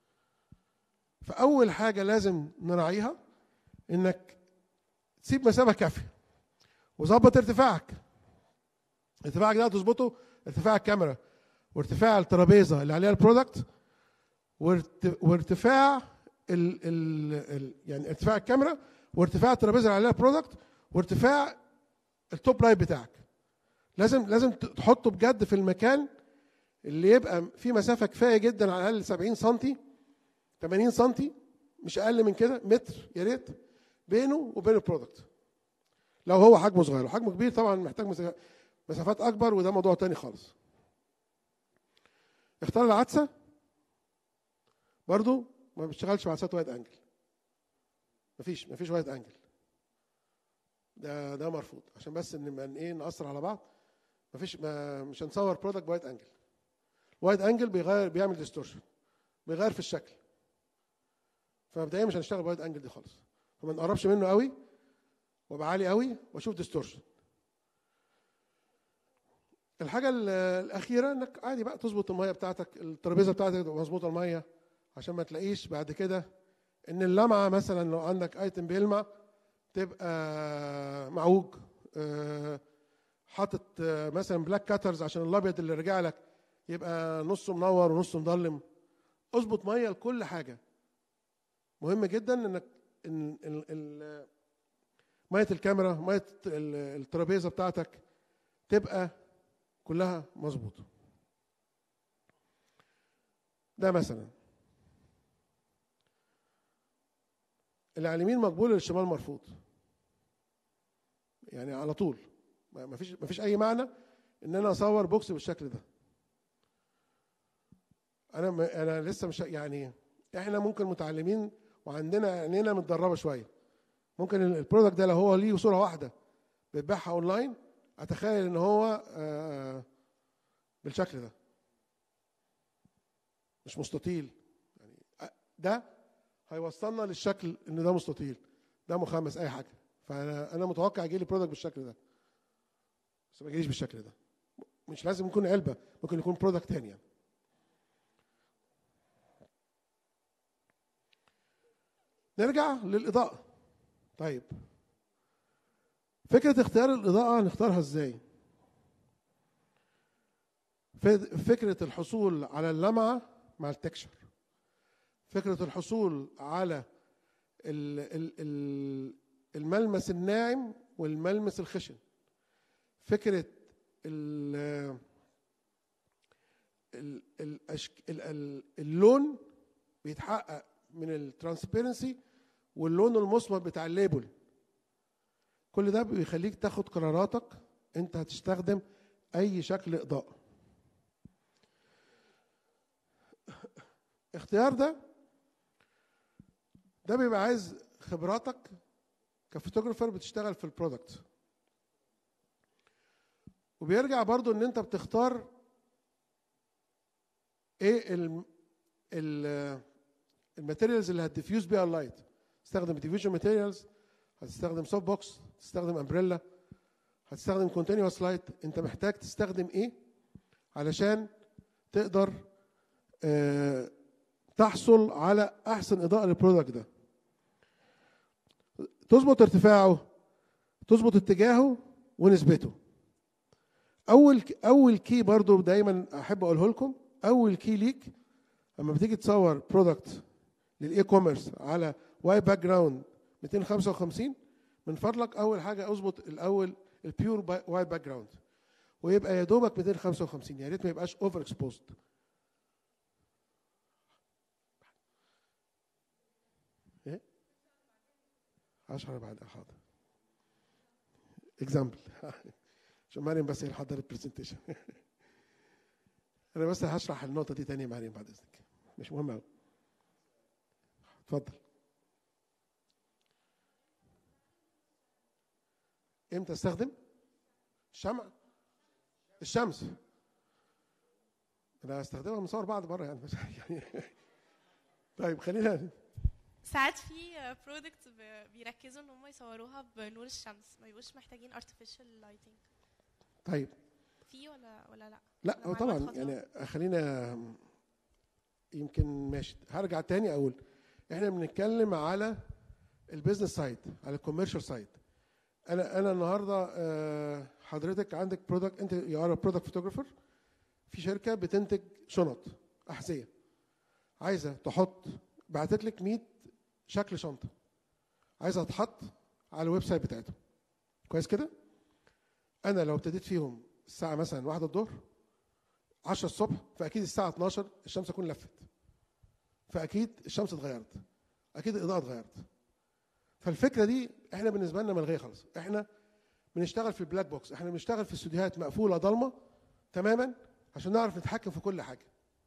فاول حاجه لازم نراعيها انك تسيب مسافه كافيه وظبط ارتفاعك. ارتفاعك ده تظبطه ارتفاع الكاميرا وارتفاع الترابيزه اللي عليها البرودكت وارت- وارتفاع ال ال ال يعني ارتفاع الكاميرا وارتفاع الترابيزه اللي عليها البرودكت وارتفاع التوب لايت بتاعك. لازم لازم تحطه بجد في المكان اللي يبقى في مسافه كفايه جدا على الاقل 70 سم 80 سم مش اقل من كده متر يا ريت بينه وبين البرودكت لو هو حجمه صغير وحجمه كبير طبعا محتاج مسا- مسافات اكبر وده موضوع تاني خالص اختار العدسه برضو ما بيشتغلش مع عدسات وايد انجل مفيش مفيش وايد انجل ده ده مرفوض عشان بس ان ما ايه ناثر على بعض مفيش ما مش هنصور برودكت بوايد انجل وايد انجل بيغير بيعمل ديستورشن بيغير في الشكل فمبدئيا مش هنشتغل بوايد انجل دي خالص فما نقربش منه قوي وابقى عالي قوي واشوف ديستورشن الحاجه ال- الاخيره انك عادي بقى تظبط الميه بتاعتك الترابيزه بتاعتك تبقى مظبوطه الميه عشان ما تلاقيش بعد كده ان اللمعه مثلا لو عندك ايتم بيلمع تبقى معوج آه، حاطط آه، مثلا بلاك كاترز عشان الابيض اللي رجع لك يبقى نصه منور ونصه مظلم اظبط ميه لكل حاجه مهم جدا انك ان ال- ال- ميه الكاميرا ميه ال- الترابيزه بتاعتك تبقى كلها مظبوطه ده مثلا اللي على اليمين مقبول اللي الشمال مرفوض يعني على طول ما ما فيش ما فيش اي معنى ان انا اصور بوكس بالشكل ده انا م- انا لسه مش يعني احنا ممكن متعلمين وعندنا عينينا متدربه شويه ممكن ال- البرودكت ده لو هو ليه صوره واحده بتبيعها اونلاين اتخيل ان هو آه، بالشكل ده مش مستطيل يعني آه، ده هيوصلنا للشكل ان ده مستطيل ده مخمس اي حاجه فانا انا متوقع يجي لي برودكت بالشكل ده بس ما يجيليش بالشكل ده مش لازم يكون علبه ممكن يكون برودكت تاني يعني. نرجع للاضاءه طيب فكره اختيار الاضاءه نختارها ازاي ف- فكره الحصول على اللمعه مع التكشر فكره الحصول على ال ال ال الملمس الناعم والملمس الخشن فكره ال ال الأشك... ال ال اللون بيتحقق من الترانسبيرنسي واللون المصمت بتاع الليبل كل ده بيخليك تاخد قراراتك انت هتستخدم اي شكل اضاءه اختيار ده ده بيبقى عايز خبراتك كفوتوغرافر بتشتغل في البرودكت وبيرجع برضو ان انت بتختار ايه ال ال الماتيريالز اللي هتديفيوز بيها اللايت تستخدم ديفيوجن ماتيريالز هتستخدم سوفت بوكس هتستخدم امبريلا هتستخدم كونتينوس لايت انت محتاج تستخدم ايه علشان تقدر آه تحصل على احسن اضاءه للبرودكت ده تظبط ارتفاعه تظبط اتجاهه ونسبته اول اول كي برضو دايما احب اقوله لكم اول كي ليك لما بتيجي تصور برودكت للاي كوميرس على واي باك جراوند 255 من فضلك اول حاجه اظبط الاول البيور واي باك جراوند ويبقى يا دوبك 255 يا ريت ما يبقاش اوفر اكسبوزد ايه اشرح بعدها حاضر اكزامبل عشان مريم بس هي اللي حضرت البرزنتيشن انا بس هشرح النقطه دي تاني يا مريم بعد اذنك مش مهم قوي اتفضل امتى استخدم الشمع الشمس انا هستخدمها بنصور بعض بره يعني بس يعني طيب خلينا ساعات في برودكت بيركزوا ان هم يصوروها بنور الشمس ما يبقوش محتاجين artificial lighting طيب في ولا ولا لا لا ولا هو طبعا معلومات خاطئة؟ يعني خلينا يمكن ماشي هرجع تاني اقول احنا بنتكلم على البيزنس سايد على الكوميرشال سايد انا انا النهارده آه، حضرتك عندك برودكت انت يو ار برودكت فوتوجرافر في شركه بتنتج شنط احذيه عايزه تحط بعتت لك 100 شكل شنطه عايزه تحط على الويب سايت بتاعتهم كويس كده انا لو ابتديت فيهم الساعه مثلا واحدة الظهر 10 الصبح فاكيد الساعه 12 الشمس تكون لفت فاكيد الشمس اتغيرت اكيد الاضاءه اتغيرت فالفكره دي احنا بالنسبه لنا ملغيه خالص احنا بنشتغل في البلاك بوكس احنا بنشتغل في استوديوهات مقفوله ضلمه تماما عشان نعرف نتحكم في كل حاجه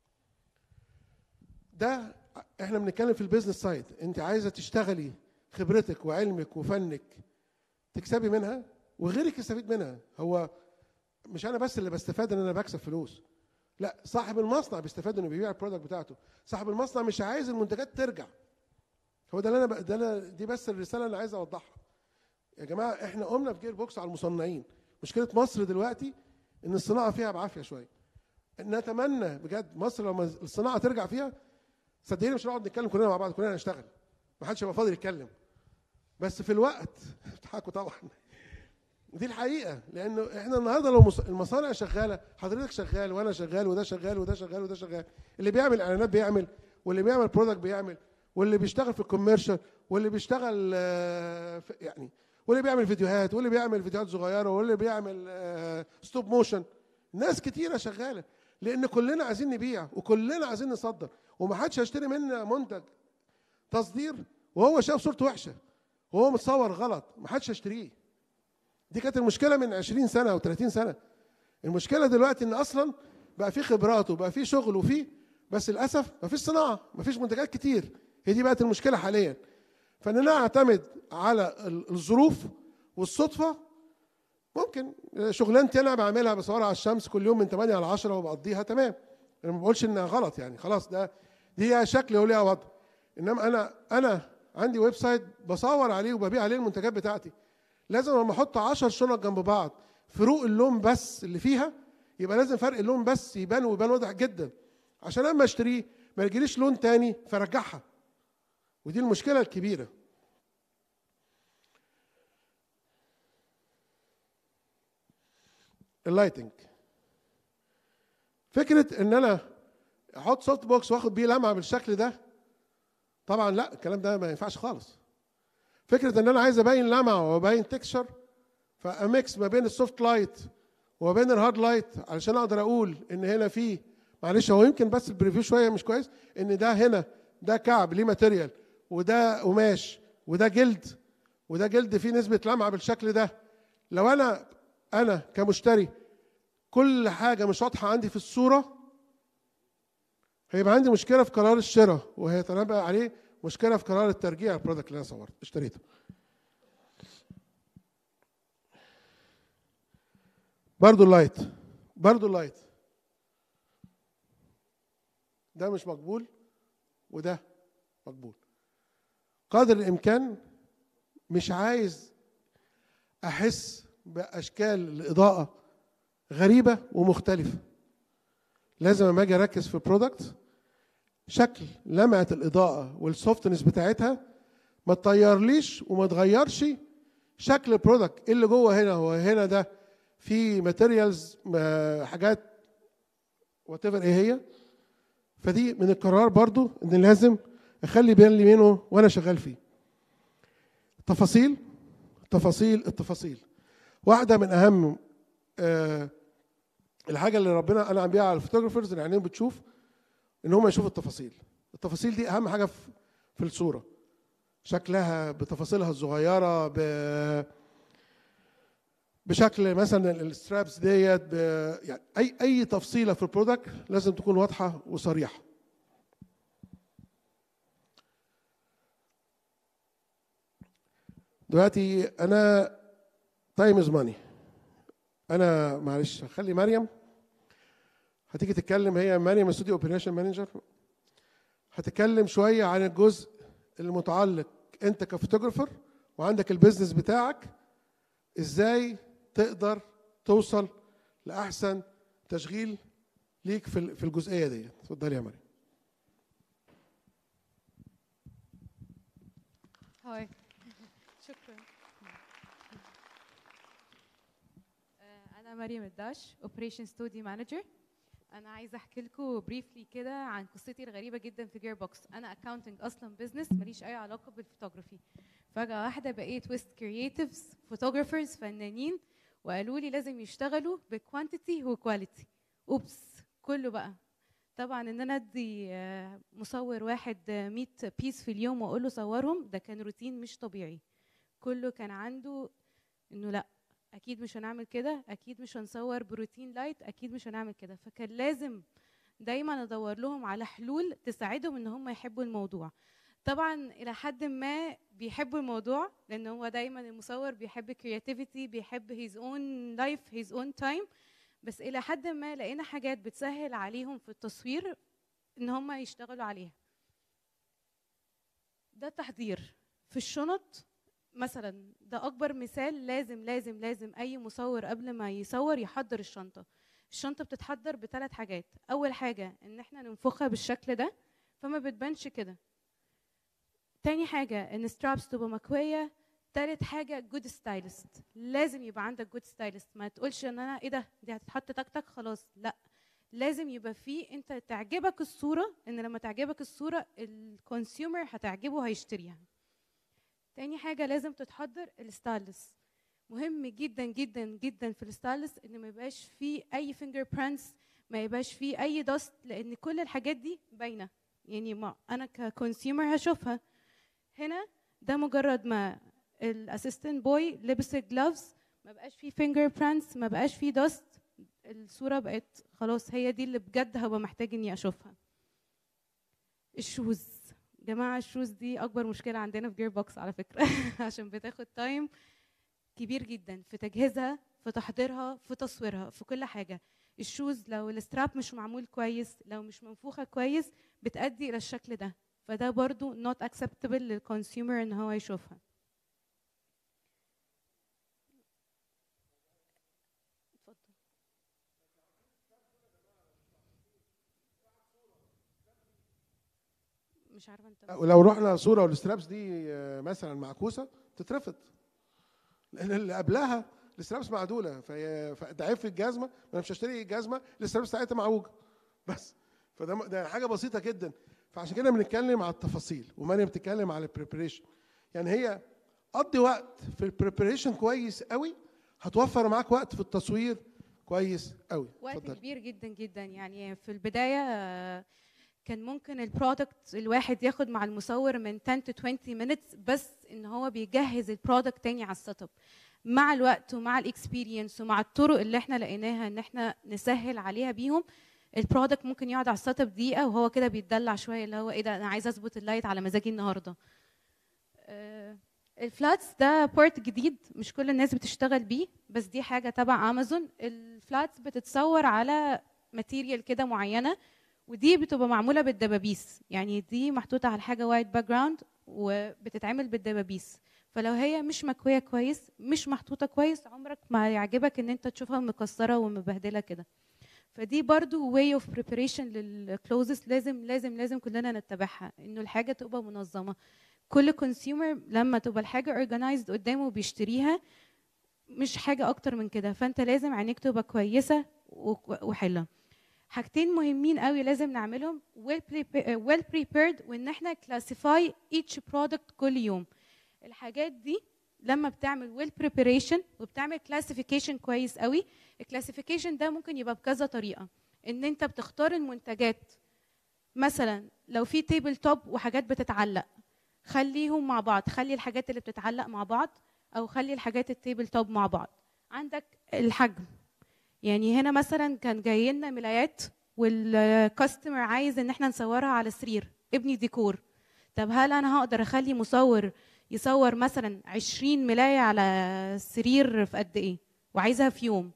ده احنا بنتكلم في البيزنس سايد انت عايزه تشتغلي خبرتك وعلمك وفنك تكسبي منها وغيرك يستفيد منها هو مش انا بس اللي بستفاد ان انا بكسب فلوس لا صاحب المصنع بيستفاد انه بيبيع البرودكت بتاعته صاحب المصنع مش عايز المنتجات ترجع هو ده اللي انا ب... ده أنا دي بس الرساله اللي انا عايز اوضحها يا جماعه احنا قمنا في جير بوكس على المصنعين مشكله مصر دلوقتي ان الصناعه فيها بعافيه شويه نتمنى بجد مصر لما الصناعه ترجع فيها صدقيني مش هنقعد نتكلم كلنا مع بعض كلنا هنشتغل ما حدش هيبقى فاضي يتكلم بس في الوقت بتضحكوا طبعا دي الحقيقه لانه احنا النهارده لو مص- المصانع شغاله حضرتك شغال وانا شغال وده شغال وده شغال وده شغال اللي بيعمل اعلانات بيعمل واللي بيعمل برودكت بيعمل واللي بيشتغل في الكوميرشال واللي بيشتغل آه، في- يعني واللي بيعمل فيديوهات واللي بيعمل فيديوهات صغيره واللي بيعمل ستوب موشن ناس كتيره شغاله لان كلنا عايزين نبيع وكلنا عايزين نصدر ومحدش هيشتري منا منتج تصدير وهو شاف صورته وحشه وهو متصور غلط محدش هيشتريه دي كانت المشكله من 20 سنه او 30 سنه المشكله دلوقتي ان اصلا بقى في خبرات وبقى في شغل وفي بس للاسف ما فيش صناعه ما فيش منتجات كتير هي دي بقت المشكله حاليا فاننا نعتمد على ال- الظروف والصدفه ممكن شغلانتي انا بعملها بصورها على الشمس كل يوم من 8 ل 10 وبقضيها تمام انا ما بقولش انها غلط يعني خلاص ده دي ليها شكل وليها وضع انما انا انا عندي ويب سايت بصور عليه وببيع عليه المنتجات بتاعتي لازم لما احط 10 شنط جنب بعض فروق اللون بس اللي فيها يبقى لازم فرق اللون بس يبان ويبان واضح جدا عشان لما اشتريه ما يجيليش لون تاني فرجعها ودي المشكله الكبيره اللايتنج فكره ان انا احط سوفت بوكس واخد بيه لمعه بالشكل ده طبعا لا الكلام ده ما ينفعش خالص فكره ان انا عايز ابين لمعه وابين تكشر فاميكس ما بين السوفت لايت وما بين الهارد لايت علشان اقدر اقول ان هنا في معلش هو يمكن بس البريفيو شويه مش كويس ان ده هنا ده كعب ليه ماتيريال وده قماش وده جلد وده جلد فيه نسبه لمعه بالشكل ده لو انا انا كمشتري كل حاجه مش واضحه عندي في الصوره هيبقى عندي مشكله في قرار الشراء وهيتنبأ عليه مشكله في قرار الترجيع البرودكت اللي انا صورت اشتريته برضو اللايت برضو اللايت ده مش مقبول وده مقبول قدر الامكان مش عايز احس باشكال الاضاءه غريبه ومختلفه لازم لما اجي اركز في برودكت شكل لمعه الاضاءه والسوفتنس بتاعتها ما تطيرليش وما تغيرش شكل البرودكت اللي جوه هنا هو هنا ده في ماتيريالز حاجات وات ايه هي فدي من القرار برضو ان لازم اخلي بالي منه وانا شغال فيه تفاصيل تفاصيل التفاصيل واحده من اهم آه الحاجه اللي ربنا انعم بيها على الفوتوغرافرز اللي عينيهم بتشوف ان هم يشوفوا التفاصيل التفاصيل دي اهم حاجه في في الصوره شكلها بتفاصيلها الصغيره ب بشكل مثلا السترابس ديت ب... يعني اي اي تفصيله في البرودكت لازم تكون واضحه وصريحه دلوقتي انا تايم از ماني انا معلش هخلي مريم هتيجي تتكلم هي مريم استوديو اوبريشن مانجر هتتكلم شويه عن الجزء المتعلق انت كفوتوجرافر وعندك البيزنس بتاعك ازاي تقدر توصل لاحسن تشغيل ليك في في الجزئيه دي اتفضلي يا مريم هاي شكرا آه، انا مريم الداش اوبريشن ستوديو مانجر انا عايزه احكي لكم بريفلي كده عن قصتي الغريبه جدا في جير بوكس انا اكاونتنج اصلا بزنس ماليش اي علاقه بالفوتوغرافي فجاه واحده بقيت ويست كرييتيفز فوتوغرافرز فنانين وقالوا لي لازم يشتغلوا بكوانتيتي وكواليتي اوبس كله بقى طبعا ان انا ادي آه، مصور واحد آه، 100 بيس في اليوم واقول له صورهم ده كان روتين مش طبيعي كله كان عنده انه لا اكيد مش هنعمل كده اكيد مش هنصور بروتين لايت اكيد مش هنعمل كده فكان لازم دايما ادور لهم على حلول تساعدهم ان هم يحبوا الموضوع طبعا الى حد ما بيحبوا الموضوع لان هو دايما المصور بيحب كرياتيفيتي بيحب هيز اون لايف هيز اون تايم بس الى حد ما لقينا حاجات بتسهل عليهم في التصوير ان هم يشتغلوا عليها ده التحضير في الشنط مثلا ده اكبر مثال لازم لازم لازم اي مصور قبل ما يصور يحضر الشنطه الشنطه بتتحضر بثلاث حاجات اول حاجه ان احنا ننفخها بالشكل ده فما بتبانش كده تاني حاجه ان سترابس تبقى مكويه تالت حاجه جود ستايلست لازم يبقى عندك جود ستايلست ما تقولش ان انا ايه ده دي هتتحط تك تك خلاص لا لازم يبقى فيه انت تعجبك الصوره ان لما تعجبك الصوره الكونسيومر هتعجبه هيشتريها تاني حاجه لازم تتحضر الستايلس مهم جدا جدا جدا في الستايلس ان ما يبقاش فيه اي فينجر برينتس ما يبقاش فيه اي دست لان كل الحاجات دي باينه يعني ما انا ككونسيومر هشوفها هنا ده مجرد ما الاسيستنت بوي لبس الجلافز ما بقاش فيه فينجر برينتس ما بقاش فيه دست الصوره بقت خلاص هي دي اللي بجد هبقى محتاج اني اشوفها الشوز جماعه الشوز دي اكبر مشكله عندنا في جير بوكس على فكره عشان بتاخد تايم كبير جدا في تجهيزها في تحضيرها في تصويرها في كل حاجه الشوز لو الستراب مش معمول كويس لو مش منفوخه كويس بتأدي الى الشكل ده فده برضو not acceptable للكونسيومر ان هو يشوفها اتفضل. مش عارفه انت ولو رحنا صوره والسترابس دي آه، مثلا معكوسه تترفض لان اللي قبلها السترابس معدوله فهي فده عيب في الجزمه انا مش هشتري جزمه السترابس بتاعتها معوجه بس فده ده حاجه بسيطه جدا فعشان كده بنتكلم على التفاصيل ومريم بتتكلم على البريبريشن يعني هي قضي وقت في البريبريشن كويس قوي هتوفر معاك وقت في التصوير كويس قوي وقت اتفضل كبير جدا جدا يعني في البدايه آه، كان ممكن البرودكت الواحد ياخد مع المصور من 10 to 20 minutes بس ان هو بيجهز البرودكت تاني على السيت اب مع الوقت ومع الاكسبيرينس ومع الطرق اللي احنا لقيناها ان احنا نسهل عليها بيهم البرودكت ممكن يقعد على السيت اب دقيقه وهو كده بيتدلع شويه اللي هو ايه ده انا عايز اظبط اللايت على مزاجي النهارده آه، الفلاتس ده بورت جديد مش كل الناس بتشتغل بيه بس دي حاجه تبع امازون الفلاتس بتتصور على ماتيريال كده معينه ودي بتبقى معموله بالدبابيس يعني دي محطوطه على حاجه وايت باك جراوند وبتتعمل بالدبابيس فلو هي مش مكويه كويس مش محطوطه كويس عمرك ما يعجبك ان انت تشوفها مكسره ومبهدله كده فدي برضو way of preparation للكلوزز لازم لازم لازم كلنا نتبعها انه الحاجه تبقى منظمه كل كونسيومر لما تبقى الحاجه organized قدامه بيشتريها مش حاجه اكتر من كده فانت لازم عينيك تبقى كويسه وك- وحلوه حاجتين مهمين قوي لازم نعملهم well prepa- uh, well prepared وان احنا classify each product كل يوم الحاجات دي لما بتعمل well preparation وبتعمل classification كويس قوي الكلاسيفيكيشن ده ممكن يبقى بكذا طريقه ان انت بتختار المنتجات مثلا لو في تيبل توب وحاجات بتتعلق خليهم مع بعض خلي الحاجات اللي بتتعلق مع بعض او خلي الحاجات التيبل توب مع بعض عندك الحجم يعني هنا مثلا كان جاي لنا ملايات والكاستمر عايز ان احنا نصورها على سرير ابني ديكور طب هل انا هقدر اخلي مصور يصور مثلا 20 ملايه على سرير في قد ايه وعايزها في يوم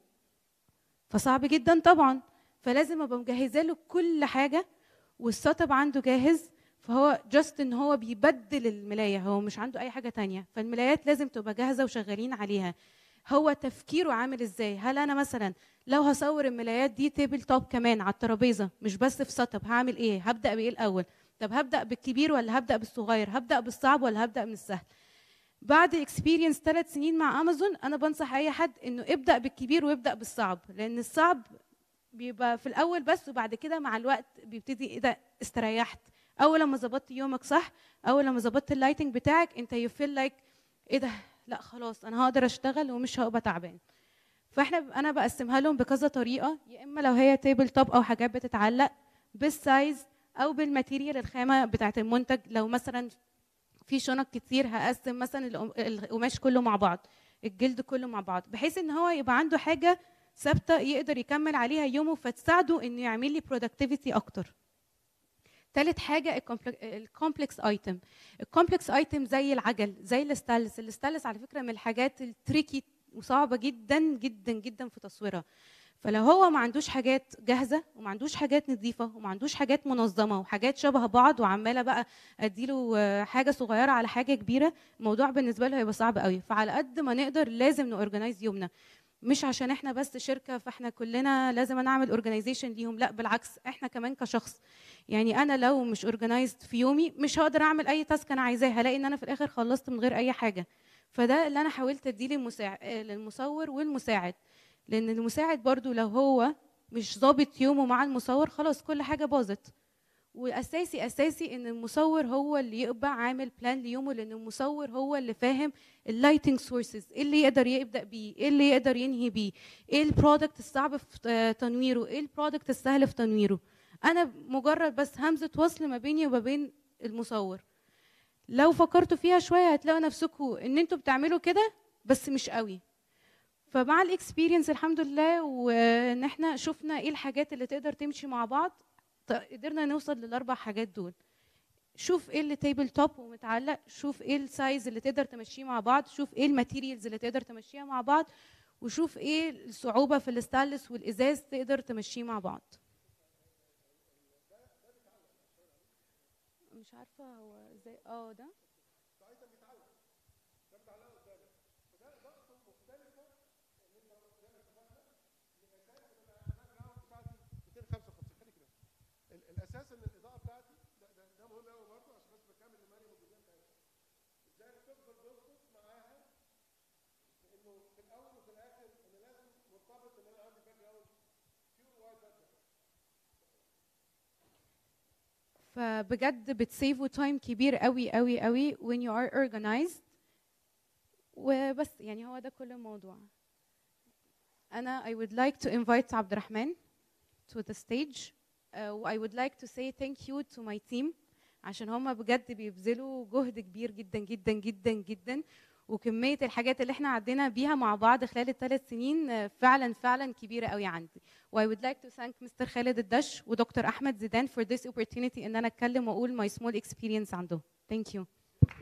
فصعب جدا طبعا فلازم ابقى مجهزه له كل حاجه والسيت اب عنده جاهز فهو جاست ان هو بيبدل الملايه هو مش عنده اي حاجه تانية فالملايات لازم تبقى جاهزه وشغالين عليها هو تفكيره عامل ازاي هل انا مثلا لو هصور الملايات دي تيبل توب كمان على الترابيزه مش بس في سيت اب هعمل ايه هبدا بايه الاول طب هبدا بالكبير ولا هبدا بالصغير هبدا بالصعب ولا هبدا من السهل بعد اكسبيرينس ثلاث سنين مع امازون انا بنصح اي حد انه ابدا بالكبير وابدا بالصعب لان الصعب بيبقى في الاول بس وبعد كده مع الوقت بيبتدي ايه ده استريحت اول لما ظبطت يومك صح اول لما ظبطت اللايتنج بتاعك انت يو فيل لايك ايه ده لا خلاص انا هقدر اشتغل ومش هبقى تعبان فاحنا انا بقسمها لهم بكذا طريقه يا اما لو هي تيبل توب او حاجات بتتعلق بالسايز او بالماتيريال الخامه بتاعه المنتج لو مثلا في شنط كتير هقسم مثلا القم- القماش كله مع بعض الجلد كله مع بعض بحيث ان هو يبقى عنده حاجه ثابته يقدر يكمل عليها يومه فتساعده انه يعمل لي برودكتيفيتي اكتر تالت حاجه الكومبلكس ايتم الكومبلكس ايتم زي العجل زي الستانلس الستانلس على فكره من الحاجات التريكي وصعبه جدا جدا جدا في تصويرها فلو هو ما عندوش حاجات جاهزه وما عندوش حاجات نظيفه وما عندوش حاجات منظمه وحاجات شبه بعض وعماله بقى اديله آه، حاجه صغيره على حاجه كبيره الموضوع بالنسبه له هيبقى صعب قوي فعلى قد ما نقدر لازم نورجنايز يومنا مش عشان احنا بس شركه فاحنا كلنا لازم نعمل اورجنايزيشن ليهم لا بالعكس احنا كمان كشخص يعني انا لو مش اورجنايزد في يومي مش هقدر اعمل اي تاسك انا عايزاه هلاقي ان انا في الاخر خلصت من غير اي حاجه فده اللي انا حاولت اديه للمساع... آه، للمصور والمساعد لان المساعد برضو لو هو مش ظابط يومه مع المصور خلاص كل حاجه باظت واساسي اساسي ان المصور هو اللي يبقى عامل بلان ليومه لان المصور هو اللي فاهم اللايتنج سورسز ايه اللي يقدر يبدا بيه ايه اللي يقدر ينهي بيه ايه البرودكت الصعب في آه، تنويره ايه البرودكت السهل في تنويره انا مجرد بس همزه وصل ما بيني وما بين المصور لو فكرتوا فيها شويه هتلاقوا نفسكم ان انتوا بتعملوا كده بس مش قوي فمع الاكسبيرينس الحمد لله وان احنا شفنا ايه الحاجات اللي تقدر تمشي مع بعض ط- قدرنا نوصل للاربع حاجات دول شوف ايه اللي تيبل توب ومتعلق شوف ايه السايز اللي تقدر تمشيه مع بعض شوف ايه الماتيريالز اللي تقدر تمشيها مع بعض وشوف ايه الصعوبه في الستانلس والازاز تقدر تمشيه مع بعض مش عارفه هو ازاي اه ده ال- الاساس ان الاضاءه بتاعتي ده, ده, ده مهم قوي برضه عشان بس بكمل لمريم الجزئيه بتاعتها ازاي تفضل تظبط معاها انه في الاول وفي الاخر انا لازم مرتبط ان انا عندي باك جراوند بيور وايت باك فبجد بتسيفوا تايم كبير قوي قوي قوي when you are organized وبس يعني هو ده كل الموضوع انا I would like to invite عبد الرحمن to the stage uh, I would like to say thank you to my team عشان هم بجد بيبذلوا جهد كبير جدا جدا جدا جدا وكمية الحاجات اللي احنا عدينا بيها مع بعض خلال الثلاث سنين آه، فعلا فعلا كبيرة قوي عندي و I would like to thank Mr. خالد الدش ودكتور أحمد زيدان for this opportunity إن أنا أتكلم وأقول my small experience عندهم. Thank you.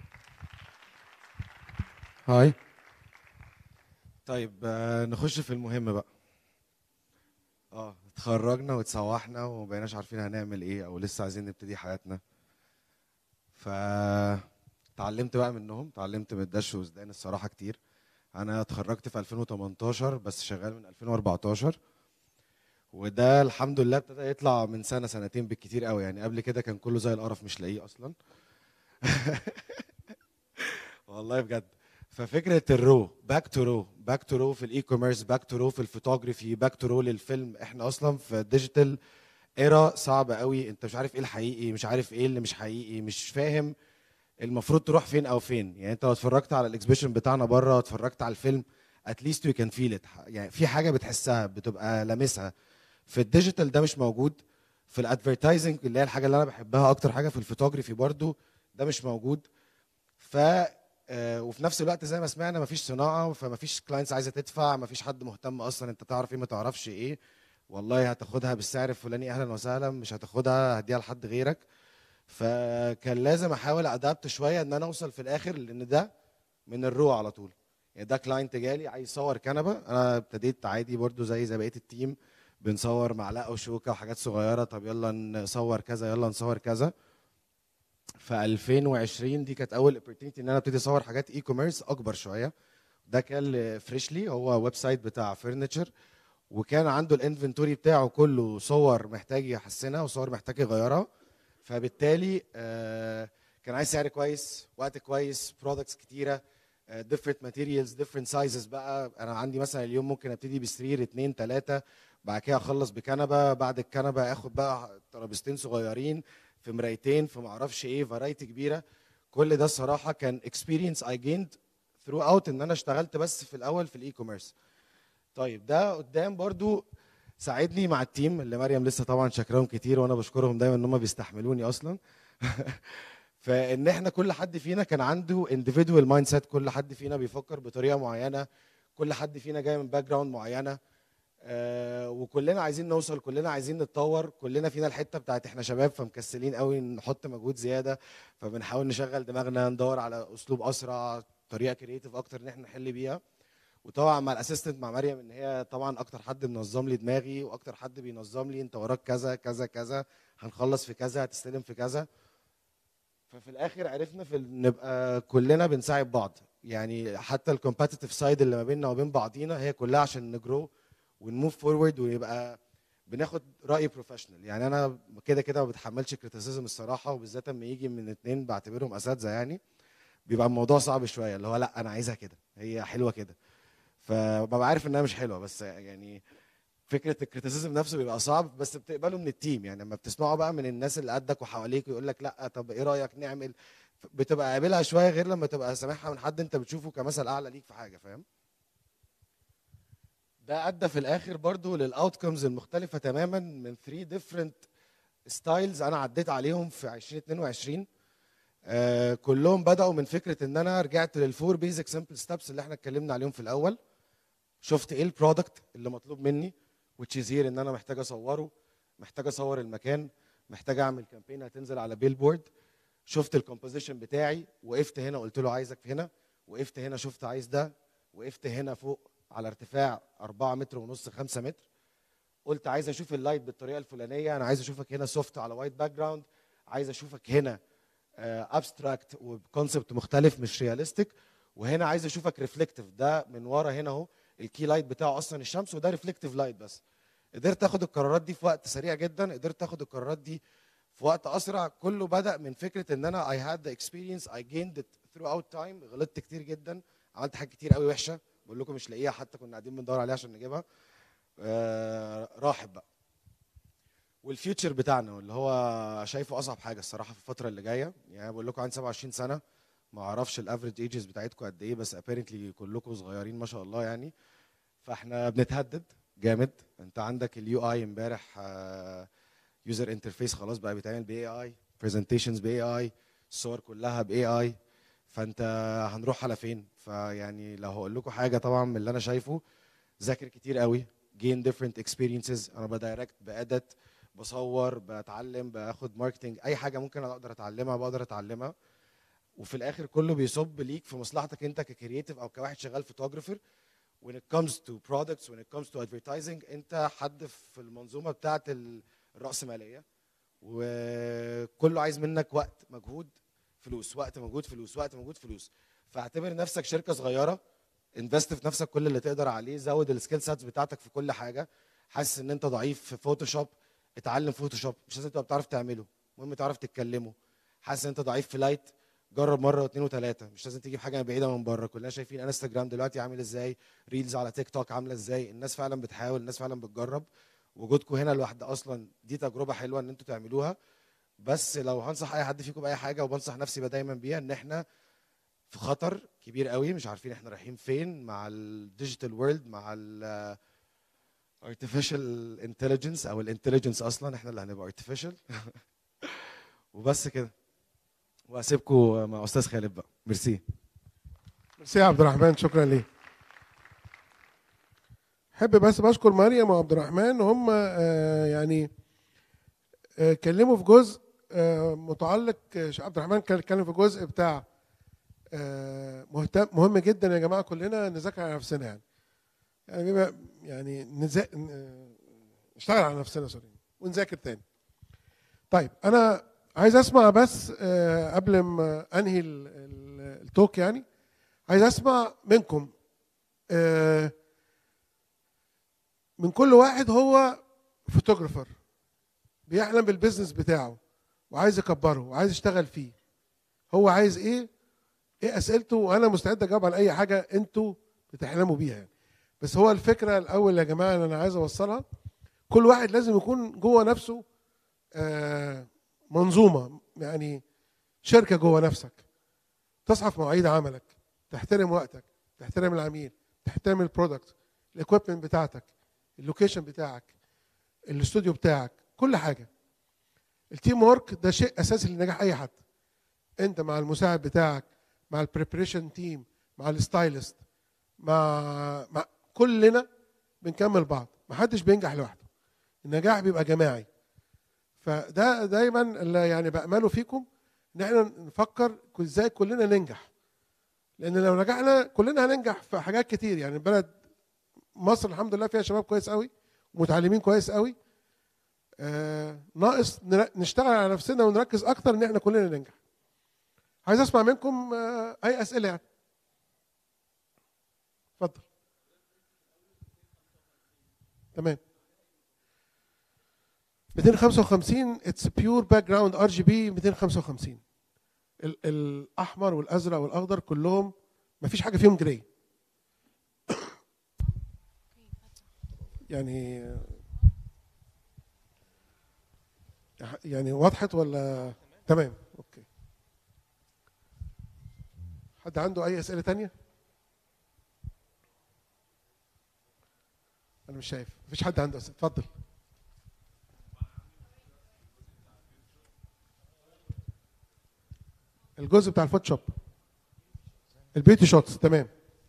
هاي طيب آه، نخش في المهم بقى اه اتخرجنا واتسوحنا ومبقيناش عارفين هنعمل ايه او لسه عايزين نبتدي حياتنا ف اتعلمت بقى منهم اتعلمت من الدش وزدان الصراحه كتير انا اتخرجت في 2018 بس شغال من 2014 وده الحمد لله ابتدى يطلع من سنه سنتين بالكتير قوي يعني قبل كده كان كله زي القرف مش لاقيه اصلا والله بجد ففكره الرو باك تو رو باك تو رو في الاي كوميرس باك تو رو في الفوتوغرافي باك تو رو للفيلم احنا اصلا في الديجيتال ايرا صعبه قوي انت مش عارف ايه الحقيقي مش عارف ايه اللي مش حقيقي مش فاهم المفروض تروح فين او فين يعني انت لو اتفرجت على الاكسبيشن بتاعنا بره اتفرجت على الفيلم اتليست يو كان فيل ات يعني في حاجه بتحسها بتبقى لامسها في الديجيتال ده مش موجود في الادفرتايزنج اللي هي الحاجه اللي انا بحبها اكتر حاجه في الفوتوغرافي برضو ده مش موجود ف آه، وفي نفس الوقت زي ما سمعنا مفيش صناعه فمفيش كلاينتس عايزه تدفع مفيش حد مهتم اصلا انت تعرف ايه ما تعرفش ايه والله هتاخدها بالسعر الفلاني اهلا وسهلا مش هتاخدها هديها لحد غيرك فكان لازم احاول ادابت شويه ان انا اوصل في الاخر لان ده من الرو على طول يعني ده كلاينت جالي عايز يصور كنبه انا ابتديت عادي برضو زي زي بقيه التيم بنصور معلقه وشوكه وحاجات صغيره طب يلا نصور كذا يلا نصور كذا في 2020 دي كانت اول opportunity ان انا ابتدي اصور حاجات اي كوميرس اكبر شويه ده كان فريشلي هو ويب سايت بتاع فرنتشر وكان عنده الانفنتوري بتاعه كله صور محتاج يحسنها وصور محتاج يغيرها فبالتالي آه، كان عايز سعر كويس وقت كويس برودكتس كتيره ديفرنت ماتيريالز ديفرنت سايزز بقى انا عندي مثلا اليوم ممكن ابتدي بسرير اتنين تلاته بعد كده اخلص بكنبه بعد الكنبه اخد بقى ترابيزتين صغيرين في مرايتين في معرفش ايه فرايتي كبيره كل ده الصراحه كان اكسبيرينس اي جيند ثرو اوت ان انا اشتغلت بس في الاول في الاي كوميرس طيب ده قدام برضو ساعدني مع التيم اللي مريم لسه طبعا شاكراهم كتير وانا بشكرهم دايما ان هم بيستحملوني اصلا فان احنا كل حد فينا كان عنده individual مايند سيت كل حد فينا بيفكر بطريقه معينه كل حد فينا جاي من باك جراوند معينه آه وكلنا عايزين نوصل كلنا عايزين نتطور كلنا فينا الحته بتاعت احنا شباب فمكسلين قوي نحط مجهود زياده فبنحاول نشغل دماغنا ندور على اسلوب اسرع طريقه كرييتيف اكتر ان احنا نحل بيها وطبعا مع الاسيستنت مع مريم ان هي طبعا اكتر حد منظم لي دماغي واكتر حد بينظم لي انت وراك كذا كذا كذا هنخلص في كذا هتستلم في كذا ففي الاخر عرفنا في ال- نبقى كلنا بنساعد بعض يعني حتى الكومبتيتيف سايد اللي ما بيننا وبين بعضينا هي كلها عشان نجرو ونموف فورورد ويبقى بناخد راي بروفيشنال يعني انا كده كده ما بتحملش كريتيسيزم الصراحه وبالذات لما يجي من اتنين بعتبرهم اساتذه يعني بيبقى الموضوع صعب شويه اللي هو لا انا عايزها كده هي حلوه كده فببقى عارف انها مش حلوه بس يعني فكره الكريتيسيزم نفسه بيبقى صعب بس بتقبله من التيم يعني لما بتسمعه بقى من الناس اللي قدك وحواليك ويقول لك لا طب ايه رايك نعمل بتبقى قابلها شويه غير لما تبقى سامعها من حد انت بتشوفه كمثل اعلى ليك في حاجه فاهم ده ادى في الاخر برضو للاوتكمز المختلفه تماما من 3 ديفرنت ستايلز انا عديت عليهم في 2022 آه كلهم بداوا من فكره ان انا رجعت للفور بيزك سمبل ستابس اللي احنا اتكلمنا عليهم في الاول شفت ايه البرودكت اللي مطلوب مني which is here ان انا محتاج اصوره محتاج اصور المكان محتاج اعمل كامبين هتنزل على بيل بورد شفت الكومبوزيشن بتاعي وقفت هنا قلت له عايزك هنا وقفت هنا شفت عايز ده وقفت هنا فوق على ارتفاع 4 متر ونص 5 متر قلت عايز اشوف اللايت بالطريقه الفلانيه انا عايز اشوفك هنا سوفت على وايت باك جراوند عايز اشوفك هنا ابستراكت وبكونسبت مختلف مش رياليستيك وهنا عايز اشوفك ريفلكتيف ده من ورا هنا اهو الكي لايت بتاعه اصلا الشمس وده ريفلكتيف لايت بس قدرت اخد القرارات دي في وقت سريع جدا قدرت اخد القرارات دي في وقت اسرع كله بدا من فكره ان انا I had the experience I gained it throughout time غلطت كتير جدا عملت حاجات كتير قوي وحشه بقول لكم مش لاقيها حتى كنا قاعدين بندور عليها عشان نجيبها آه راحت بقى والفيوتشر بتاعنا اللي هو شايفه اصعب حاجه الصراحه في الفتره اللي جايه يعني بقول لكم عندي 27 سنه ما اعرفش الافريج ايجز بتاعتكم قد ايه بس ابيرنتلي كلكم صغيرين ما شاء الله يعني فاحنا بنتهدد جامد انت عندك اليو اي امبارح يوزر انترفيس خلاص بقى بيتعمل باي اي برزنتيشنز باي اي الصور كلها باي اي فانت هنروح على فين فيعني لو هقول لكم حاجه طبعا من اللي انا شايفه ذاكر كتير قوي gain different experiences انا بدايركت بادت بصور بتعلم باخد ماركتنج اي حاجه ممكن اقدر اتعلمها بقدر اتعلمها وفي الاخر كله بيصب ليك في مصلحتك انت ككرييتيف او كواحد شغال فوتوجرافر when it comes to products when it comes to advertising انت حد في المنظومه بتاعه الراسماليه وكله عايز منك وقت مجهود فلوس وقت مجهود فلوس وقت مجهود فلوس فاعتبر نفسك شركه صغيره انفست في نفسك كل اللي تقدر عليه زود السكيل سيتس بتاعتك في كل حاجه حاسس ان انت ضعيف في فوتوشوب اتعلم فوتوشوب مش لازم تبقى بتعرف تعمله المهم تعرف تتكلمه حاسس ان انت ضعيف في لايت جرب مره واثنين وثلاثه مش لازم تجيب حاجه بعيده من بره كلنا شايفين انستجرام دلوقتي عامل ازاي ريلز على تيك توك عامله ازاي الناس فعلا بتحاول الناس فعلا بتجرب وجودكم هنا لوحده اصلا دي تجربه حلوه ان انتوا تعملوها بس لو هنصح اي حد فيكم باي حاجه وبنصح نفسي دايما بيها ان احنا في خطر كبير قوي مش عارفين احنا رايحين فين مع الديجيتال وورلد مع ال artificial intelligence او الانتليجنس اصلا احنا اللي هنبقى artificial وبس كده واسيبكم مع استاذ خالد بقى ميرسي ميرسي يا عبد الرحمن شكرا ليه احب بس بشكر مريم وعبد الرحمن هم آه، يعني آه، اتكلموا في جزء آه، متعلق آه، عبد الرحمن كان اتكلم في جزء بتاع آه، مهتم مهم جدا يا جماعه كلنا نذاكر على نفسنا يعني يعني بيبقى يعني نزا... ن- نشتغل على نفسنا سوري ونذاكر تاني طيب انا عايز اسمع بس آه، قبل ما انهي ال- ال- التوك يعني عايز اسمع منكم آه، من كل واحد هو فوتوغرافر بيحلم بالبيزنس بتاعه وعايز يكبره وعايز يشتغل فيه هو عايز ايه ايه اسئلته وانا مستعد اجاوب على اي حاجه انتوا بتحلموا بيها يعني. بس هو الفكره الاول يا جماعه اللي انا عايز اوصلها كل واحد لازم يكون جوه نفسه آه، منظومه يعني شركه جوه نفسك تصحى في مواعيد عملك تحترم وقتك تحترم العميل تحترم البرودكت الاكويبمنت بتاعتك اللوكيشن بتاعك الاستوديو بتاعك كل حاجه التيم ورك ده شيء اساسي لنجاح اي حد انت مع المساعد بتاعك مع البريبريشن تيم مع الستايلست مع مع كلنا بنكمل بعض محدش بينجح لوحده النجاح بيبقى جماعي فده دايما اللي يعني بامله فيكم ان احنا نفكر ازاي كلنا ننجح لان لو نجحنا كلنا هننجح في حاجات كتير يعني البلد مصر الحمد لله فيها شباب كويس قوي ومتعلمين كويس قوي آه ناقص نر- نشتغل على نفسنا ونركز اكتر ان احنا كلنا ننجح عايز اسمع منكم آه اي اسئله يعني اتفضل تمام 255 اتس بيور باك جراوند ار جي بي 255 ال- الاحمر والازرق والاخضر كلهم ما فيش حاجه فيهم جراي يعني يعني وضحت ولا تمام اوكي حد عنده اي اسئله تانية انا مش شايف مفيش حد عنده اسئله اتفضل الجزء بتاع الفوتوشوب البيوتي شوتس تمام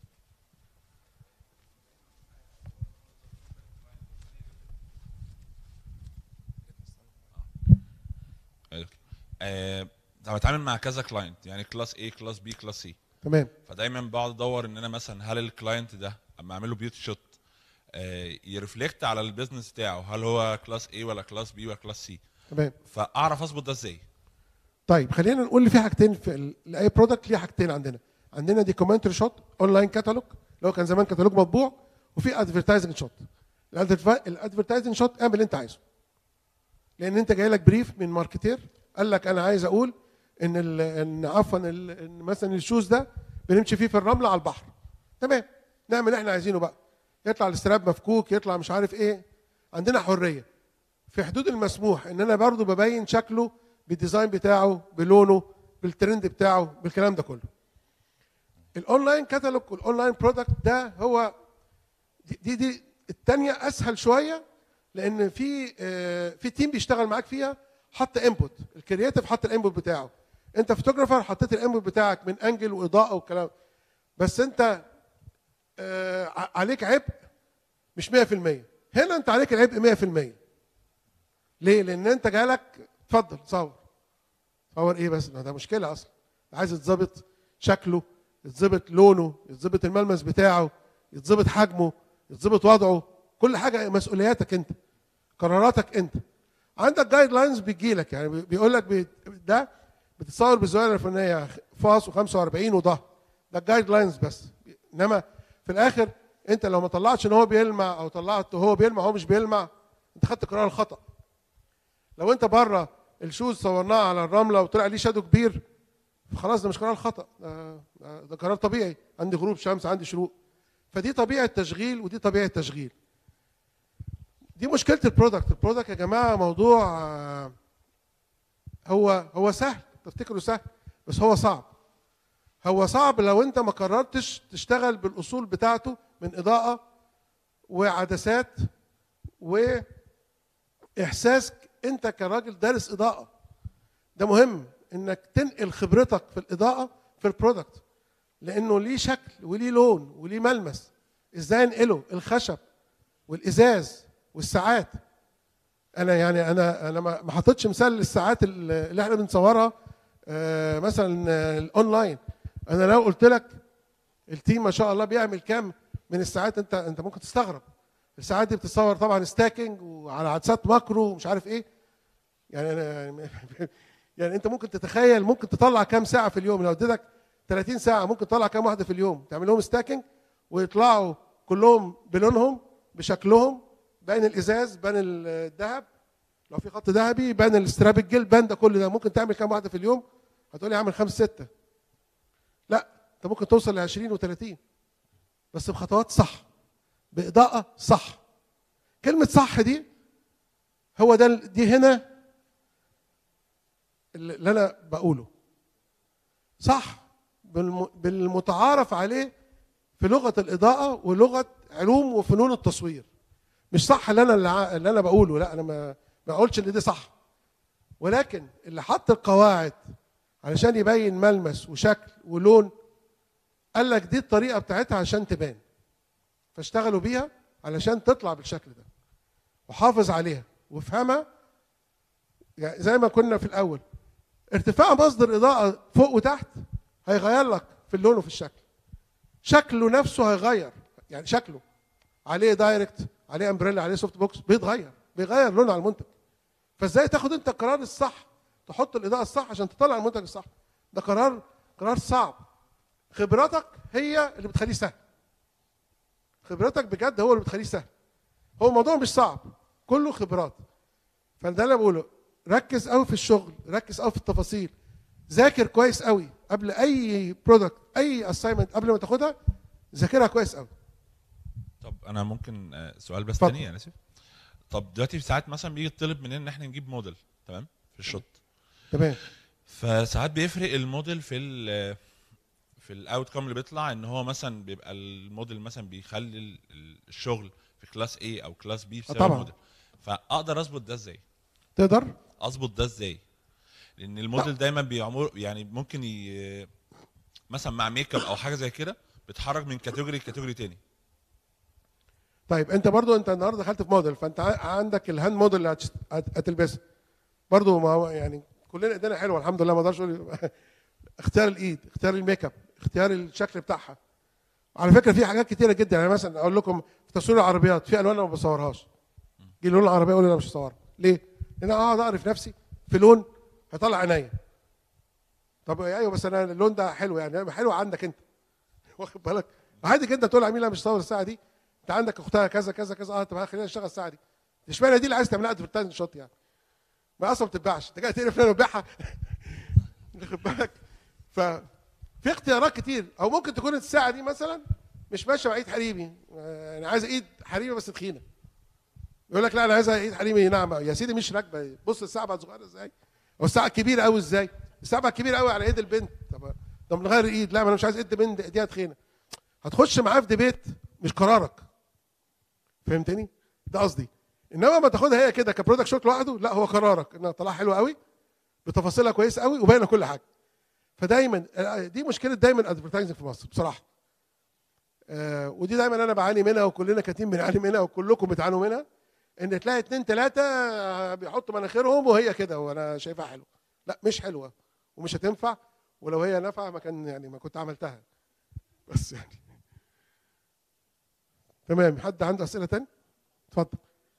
آه، انا بتعامل مع كذا كلاينت يعني كلاس A كلاس B كلاس C تمام فدايما بقعد ادور ان انا مثلا هل الكلاينت ده اما اعمل له بيوتي شوت يرفلكت على البيزنس بتاعه هل هو كلاس A ولا كلاس B ولا كلاس C تمام فاعرف اظبط ده ازاي طيب خلينا نقول اللي في حاجتين في ال- لاي برودكت ليه حاجتين عندنا عندنا دي كومنتري شوت اونلاين كاتالوج اللي هو كان زمان كتالوج مطبوع وفي ادفرتايزنج شوت الادفرتايزنج شوت اعمل اللي انت عايزه لان انت جاي لك بريف من ماركتير قال لك انا عايز اقول ان ال ان عفوا ال- ان مثلا الشوز ده بنمشي فيه في الرمله على البحر تمام نعمل اللي احنا عايزينه بقى يطلع الاستراب مفكوك يطلع مش عارف ايه عندنا حريه في حدود المسموح ان انا برضو ببين شكله بالديزاين بتاعه بلونه بالترند بتاعه بالكلام ده كله الاونلاين كاتالوج والاونلاين برودكت ده هو دي دي, دي الثانيه اسهل شويه لان في آه، في تيم بيشتغل معاك فيها حط انبوت الكرياتيف حط الانبوت بتاعه انت فوتوجرافر حطيت الانبوت بتاعك من انجل واضاءه والكلام بس انت آه، ع- عليك عبء مش 100% هنا انت عليك العبء 100% ليه؟ لان انت جالك اتفضل صور صور ايه بس ما ده مشكله اصلا عايز يتظبط شكله يتظبط لونه يتظبط الملمس بتاعه يتظبط حجمه يتظبط وضعه كل حاجه مسؤولياتك انت قراراتك انت عندك جايد لاينز بيجي لك يعني بي- بيقول لك بي- ده بتتصور بالزوايا الفلانيه فاص و45 وظهر ده الجايد لاينز بس انما في الاخر انت لو ما طلعتش ان هو بيلمع او طلعت هو بيلمع هو مش بيلمع انت خدت قرار الخطا لو انت بره الشوز صورناه على الرمله وطلع ليه شادو كبير خلاص ده مش قرار خطا ده, ده, ده قرار طبيعي عندي غروب شمس عندي شروق فدي طبيعه تشغيل ودي طبيعه تشغيل دي مشكله البرودكت البرودكت يا جماعه موضوع آه، هو هو سهل تفتكره سهل بس هو صعب هو صعب لو انت ما قررتش تشتغل بالاصول بتاعته من اضاءه وعدسات واحساس انت كراجل دارس اضاءه ده مهم انك تنقل خبرتك في الاضاءه في البرودكت لانه ليه شكل وليه لون وليه ملمس ازاي انقله الخشب والازاز والساعات انا يعني انا انا ما ما حطيتش مثال للساعات اللي احنا بنصورها آه، مثلا آه، الاونلاين انا لو قلت لك التيم ما شاء الله بيعمل كام من الساعات انت انت ممكن تستغرب الساعات دي بتتصور طبعا ستاكينج وعلى عدسات ماكرو ومش عارف ايه يعني انا يعني انت ممكن تتخيل ممكن تطلع كام ساعه في اليوم لو اديتك 30 ساعه ممكن تطلع كام واحده في اليوم تعمل لهم ستاكينج ويطلعوا كلهم بلونهم بشكلهم بين الازاز بين الذهب لو في خط ذهبي بين الاستراب الجلد بين ده كل ده ممكن تعمل كام واحده في اليوم هتقولي اعمل خمس سته لا انت ممكن توصل ل 20 و30 بس بخطوات صح باضاءه صح كلمه صح دي هو ده دي هنا اللي انا بقوله صح بالم- بالمتعارف عليه في لغه الاضاءه ولغه علوم وفنون التصوير مش صح اللي انا اللي, ع- اللي انا بقوله لا انا ما ما اقولش ان دي صح ولكن اللي حط القواعد علشان يبين ملمس وشكل ولون قال لك دي الطريقه بتاعتها عشان تبان فاشتغلوا بيها علشان تطلع بالشكل ده وحافظ عليها وافهمها يعني زي ما كنا في الاول ارتفاع مصدر اضاءه فوق وتحت هيغير لك في اللون وفي الشكل شكله نفسه هيغير يعني شكله عليه دايركت عليه امبريلا عليه سوفت بوكس بيتغير بيغير لون على المنتج فازاي تاخد انت القرار الصح تحط الاضاءه الصح عشان تطلع المنتج الصح ده قرار قرار صعب خبرتك هي اللي بتخليه سهل خبرتك بجد هو اللي بتخليه سهل هو الموضوع مش صعب كله خبرات فده اللي بقوله ركز قوي في الشغل ركز قوي في التفاصيل ذاكر كويس قوي قبل اي برودكت اي اساينمنت قبل ما تاخدها ذاكرها كويس قوي طب انا ممكن آه، سؤال بس اتفضل. تاني انا اسف طب دلوقتي في ساعات مثلا بيجي يطلب مننا ان احنا نجيب موديل تمام في الشوت تمام فساعات بيفرق الموديل في ال في الاوت كوم اللي بيطلع ان هو مثلا بيبقى الموديل مثلا بيخلي ال- ال- الشغل في كلاس A او كلاس B بسبب طبعاً. الموديل فاقدر اظبط ده ازاي؟ تقدر اظبط ده ازاي؟ لان الموديل دايما بيعمر يعني ممكن ي... مثلا مع ميك اب او حاجه زي كده بيتحرك من كاتيجوري لكاتيجوري تاني طيب انت برضو انت النهارده دخلت في موديل فانت ع- عندك الهاند موديل اللي هتشت- هت- هتلبسها برضو ما هو يعني كلنا ايدينا حلوه الحمد لله ما اقدرش اقول اختيار الايد اختيار الميك اب اختيار الشكل بتاعها على فكره في حاجات كتيره جدا يعني مثلا اقول لكم في تصوير العربيات في الوان انا ما بصورهاش جه لون العربيه يقول لي انا مش هصورها ليه؟ لان انا اقعد اعرف نفسي في لون هيطلع عينيا طب ايوه بس انا اللون ده حلو يعني حلو عندك انت واخد بالك عادي جدا تقول لعميل انا مش هصور الساعه دي انت عندك اختها كذا كذا كذا اه طب خلينا نشتغل الساعه دي اشمعنى دي اللي عايز تعملها ادفرتايزنج شوت يعني ما اصلا ما بتتباعش انت جاي تقرف انا ببيعها واخد بالك ففي اختيارات كتير او ممكن تكون الساعه دي مثلا مش ماشيه مع ايد حريمي آه، انا عايز ايد حريمي بس تخينه يقول لك لا انا عايزها ايد حريمي ناعمه يا سيدي مش راكبه بص الساعه بقت صغيره ازاي او الساعه كبيره قوي ازاي الساعه بقت كبيره قوي على ايد البنت طب طب نغير ايد لا ما انا مش عايز ايد بنت ايديها تخينه هتخش معاه في ديبيت مش قرارك فهمتني ده قصدي انما ما تاخدها هي كده كبرودكت شوت لوحده لا هو قرارك انها طلع حلو قوي بتفاصيلها كويس قوي وباينه كل حاجه فدايما دي مشكله دايما ادفرتايزنج في مصر بصراحه آه ودي دايما انا بعاني منها وكلنا كاتبين بنعاني منها وكلكم بتعانوا منها ان تلاقي اتنين تلاته بيحطوا مناخيرهم وهي كده وانا شايفها حلوه لا مش حلوه ومش هتنفع ولو هي نافعه ما كان يعني ما كنت عملتها بس يعني تمام حد عنده اسئله تاني اتفضل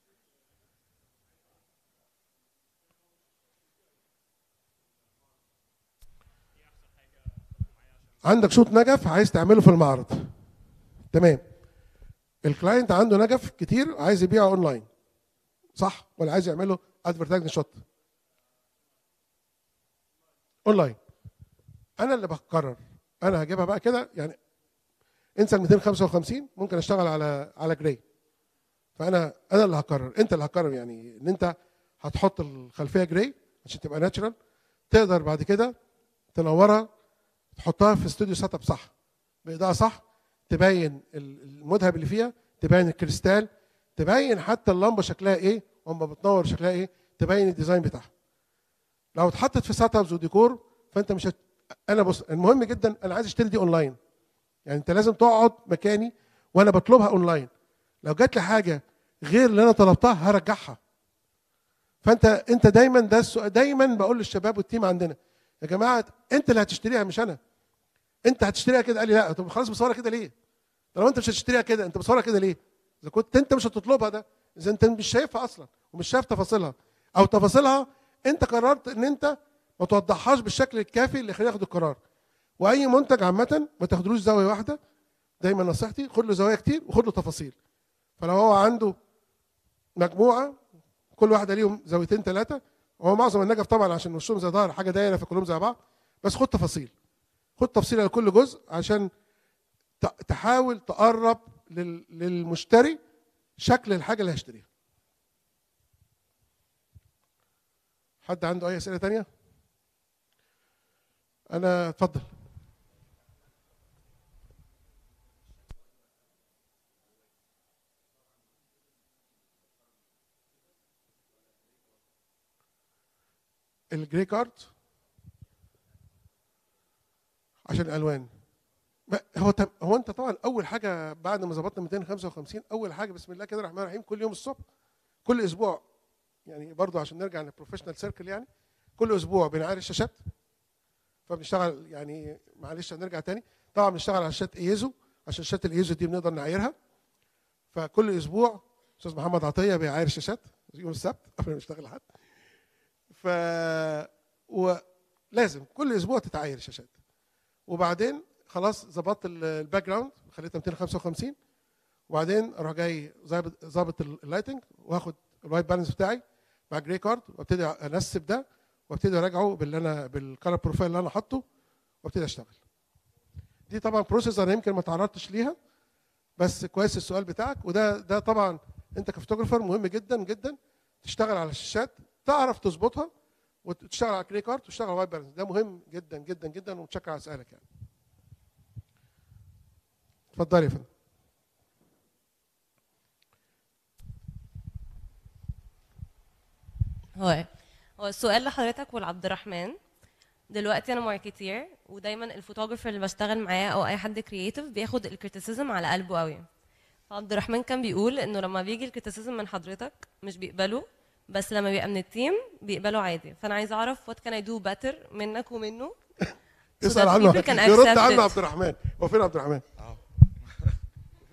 عندك شوط نجف عايز تعمله في المعرض تمام الكلاينت عنده نجف كتير عايز يبيعه اونلاين صح ولا عايز يعمله ادفرتايزنج شوت اونلاين انا اللي بقرر انا هجيبها بقى كده يعني انسى ال 255 ممكن اشتغل على على جراي فانا انا اللي هقرر انت اللي هقرر يعني ان انت هتحط الخلفيه جراي عشان تبقى ناتشرال تقدر بعد كده تنورها تحطها في استوديو سيت اب صح باضاءه صح تبين المذهب اللي فيها تبين الكريستال تبين حتى اللمبه شكلها ايه واما بتنور شكلها ايه تبين الديزاين بتاعها لو اتحطت في سيت ابس وديكور فانت مش هت... انا بص المهم جدا انا عايز اشتري دي اونلاين يعني انت لازم تقعد مكاني وانا بطلبها اونلاين لو جات لي حاجه غير اللي انا طلبتها هرجعها فانت انت دايما ده السؤال دايما بقول للشباب والتيم عندنا يا جماعه انت اللي هتشتريها مش انا انت هتشتريها كده قال لي لا طب خلاص بصورها كده ليه طالما انت مش هتشتريها كده انت بصورها كده ليه اذا كنت انت مش هتطلبها ده اذا انت مش شايفها اصلا ومش شايف تفاصيلها او تفاصيلها انت قررت ان انت ما توضحهاش بالشكل الكافي اللي يخليه ياخد القرار واي منتج عامه ما تاخدلوش زاويه واحده دايما نصيحتي خد له زوايا كتير وخد له تفاصيل فلو هو عنده مجموعه كل واحده ليهم زاويتين ثلاثه هو معظم النجف طبعا عشان وشهم زي ظهر حاجه دايره فكلهم زي بعض بس خد تفاصيل خد تفصيل على كل جزء عشان ت- تحاول تقرب لل- للمشتري شكل الحاجه اللي هيشتريها حد عنده اي اسئله تانية انا اتفضل الجري كارد عشان الالوان ما- هو تم- هو انت طبعا اول حاجه بعد ما ظبطنا 255 اول حاجه بسم الله كده الرحمن الرحيم كل يوم الصبح كل اسبوع يعني برضو عشان نرجع للبروفيشنال سيركل يعني كل اسبوع بنعاير الشاشات فبنشتغل يعني معلش هنرجع تاني طبعا بنشتغل على شاشات ايزو عشان شاشات الايزو دي بنقدر نعايرها فكل اسبوع استاذ محمد عطيه بيعاير الشاشات يوم السبت قبل ما نشتغل حد ف ولازم كل اسبوع تتعاير الشاشات وبعدين خلاص ظبطت ال- الباك جراوند خليتها 255 وبعدين اروح جاي ظابط ظابط ال- اللايتنج واخد الوايت بالانس بتاعي مع جراي كارد وابتدي انسب ده وابتدي اراجعه باللي انا بالكالر بروفايل اللي انا حاطه وابتدي اشتغل دي طبعا بروسيس انا يمكن ما تعرضتش ليها بس كويس السؤال بتاعك وده ده طبعا انت كفوتوجرافر مهم جدا جدا تشتغل على الشاشات تعرف تظبطها وتشتغل على كري كارت وتشتغل على وايت بالانس ده مهم جدا جدا جدا ومتشكر على سؤالك يعني اتفضلي يا فندم هو هو السؤال لحضرتك ولعبد الرحمن دلوقتي انا ماركتير ودايما الفوتوغرافر اللي بشتغل معاه او اي حد كرييتيف بياخد الكريتيسيزم على قلبه قوي فعبد الرحمن كان بيقول انه لما بيجي الكريتيسيزم من حضرتك مش بيقبله بس لما بيبقى من التيم بيقبله عادي فانا عايزه اعرف what can I do better منك ومنه So اسال that عنه people can يرد accept عنه it. عبد الرحمن هو فين عبد الرحمن؟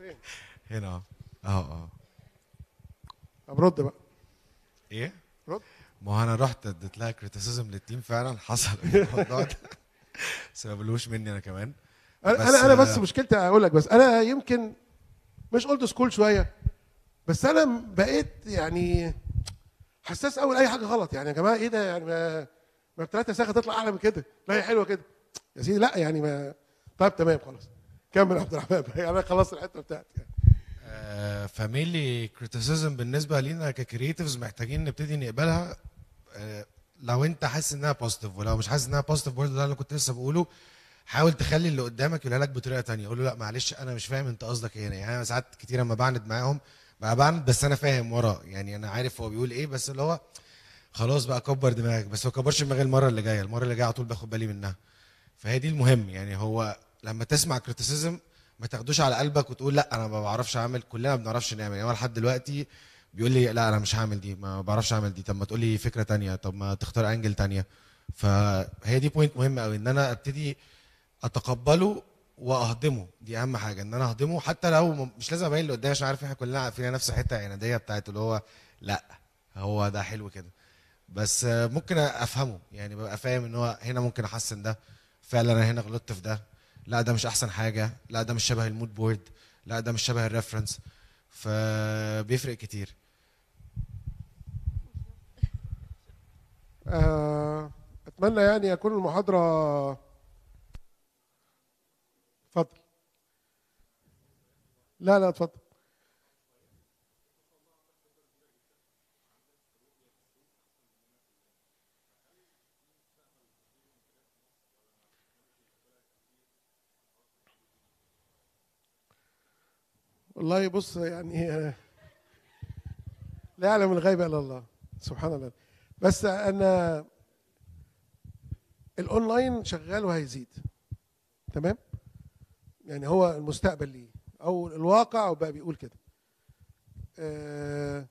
هنا اه اه اه طب رد بقى ايه؟ رد. ما هو انا رحت اديت لها كريتيسيزم للتيم فعلا حصل الموضوع ده بس ما بلوش مني انا كمان انا بس، انا انا بس آه، مشكلتي اقول لك بس انا يمكن مش اولد سكول شويه بس انا بقيت يعني حساس قوي لاي حاجه غلط يعني يا جماعه ايه ده يعني ما ما بثلاثه ساخه تطلع اعلى من كده لا هي حلوه كده يا سيدي لا يعني ما طيب تمام خلاص كمل يا عبد الرحمن يعني انا خلصت الحته بتاعتي يعني. آه، فميلي كريتيسيزم بالنسبه لينا ككرييتيفز محتاجين نبتدي نقبلها آه، لو انت حاسس انها بوزيتيف ولو مش حاسس انها بوزيتيف برضه ده اللي كنت لسه بقوله حاول تخلي اللي قدامك يقولها لك بطريقه تانية قول له لا معلش انا مش فاهم انت قصدك ايه هنا يعني انا ساعات كتير لما بعند معاهم بقى بعند بس انا فاهم وراه يعني انا عارف هو بيقول ايه بس اللي هو خلاص بقى كبر دماغك بس ما كبرش دماغي المره اللي جايه المره اللي جايه على طول باخد بالي منها فهي دي المهم يعني هو لما تسمع كريتيسيزم ما تاخدوش على قلبك وتقول لا انا ما بعرفش اعمل كلنا ما بنعرفش نعمل يعني هو لحد دلوقتي بيقول لي لا انا مش هعمل دي ما بعرفش اعمل دي طب ما تقول لي فكره تانية طب ما تختار انجل تانية فهي دي بوينت مهمه قوي ان انا ابتدي اتقبله واهضمه دي اهم حاجه ان انا اهضمه حتى لو م- مش لازم ابين اللي قدامي عشان عارف احنا كلنا فينا نفس الحته العناديه بتاعت اللي هو لا هو ده حلو كده بس آه، ممكن افهمه يعني ببقى فاهم ان هو هنا ممكن احسن ده فعلا انا هنا غلطت في ده لا ده مش احسن حاجه لا ده مش شبه المود بورد لا ده مش شبه الريفرنس فبيفرق كتير آه، اتمنى يعني يكون المحاضره اتفضل لا لا اتفضل والله بص يعني آه، لا يعلم الغيب الا الله سبحان الله بس انا الاونلاين شغال وهيزيد تمام يعني هو المستقبل ليه او الواقع وبقى بيقول كده آه،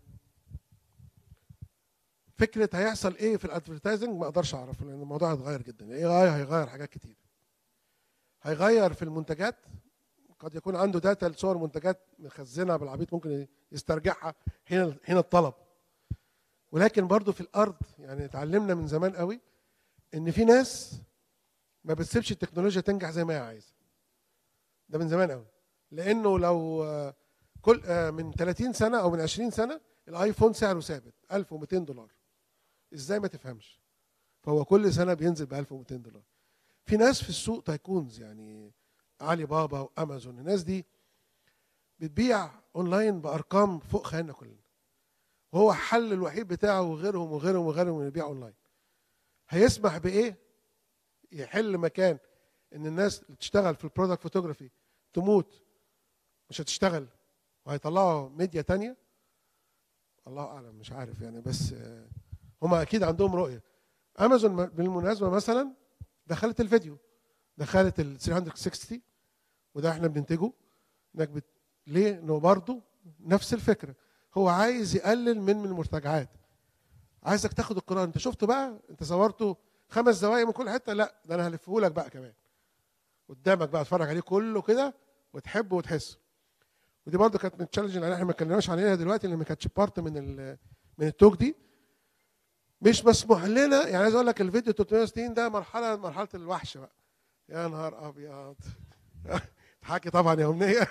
فكره هيحصل ايه في الادفرتايزنج ما اقدرش اعرف لان الموضوع هيتغير جدا الاي اي هيغير حاجات كتير هيغير في المنتجات قد يكون عنده داتا لصور منتجات مخزنها بالعبيط ممكن يسترجعها هنا هنا الطلب ولكن برضو في الارض يعني اتعلمنا من زمان قوي ان في ناس ما بتسيبش التكنولوجيا تنجح زي ما هي عايزه ده من زمان قوي لانه لو آه، كل آه، من 30 سنه او من 20 سنه الايفون سعره ثابت 1200 دولار ازاي ما تفهمش فهو كل سنه بينزل ب 1200 دولار في ناس في السوق تايكونز يعني علي بابا وامازون الناس دي بتبيع اونلاين بارقام فوق خيالنا كلنا وهو الحل الوحيد بتاعه وغيرهم وغيرهم وغيرهم اللي يبيعوا اونلاين هيسمح بايه يحل مكان ان الناس اللي بتشتغل في البرودكت فوتوغرافي تموت مش هتشتغل وهيطلعوا ميديا تانية الله اعلم مش عارف يعني بس آه، هما اكيد عندهم رؤيه امازون م- بالمناسبه مثلا دخلت الفيديو دخلت ال 360 وده احنا بننتجه انك بت... ليه؟ انه برضه نفس الفكره هو عايز يقلل من من المرتجعات عايزك تاخد القرار انت شفته بقى انت صورته خمس زوايا من كل حته لا ده انا هلفه لك بقى كمان قدامك بقى اتفرج عليه كله كده وتحبه وتحسه ودي برضه كانت من التشالنج اللي احنا ما اتكلمناش عليها دلوقتي اللي ما كانتش بارت من ال من التوك دي مش مسموح لنا يعني عايز اقول لك الفيديو 360 ده مرحله من مرحله الوحش بقى يا نهار ابيض تحكي طبعا يا امنيه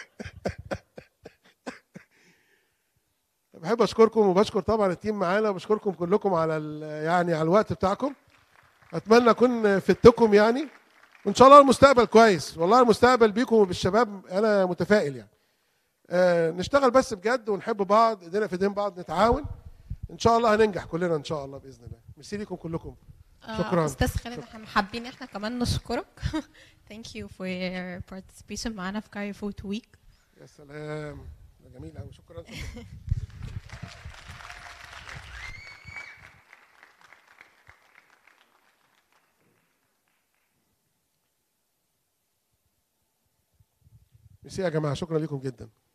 بحب اشكركم وبشكر طبعا التيم معانا وبشكركم كلكم على ال- يعني على الوقت بتاعكم اتمنى اكون فدتكم يعني وان شاء الله المستقبل كويس والله المستقبل بيكم وبالشباب انا متفائل يعني آه نشتغل بس بجد ونحب بعض ايدينا في ايدين بعض نتعاون ان شاء الله هننجح كلنا ان شاء الله باذن الله ميرسي ليكم كلكم شكراً. آه، استاذ خالد احنا حابين احنا كمان نشكرك thank you for your participation معانا في كاري فوت ويك يا سلام ده جميل قوي شكرا شكرا ميرسي يا جماعه شكرا لكم جدا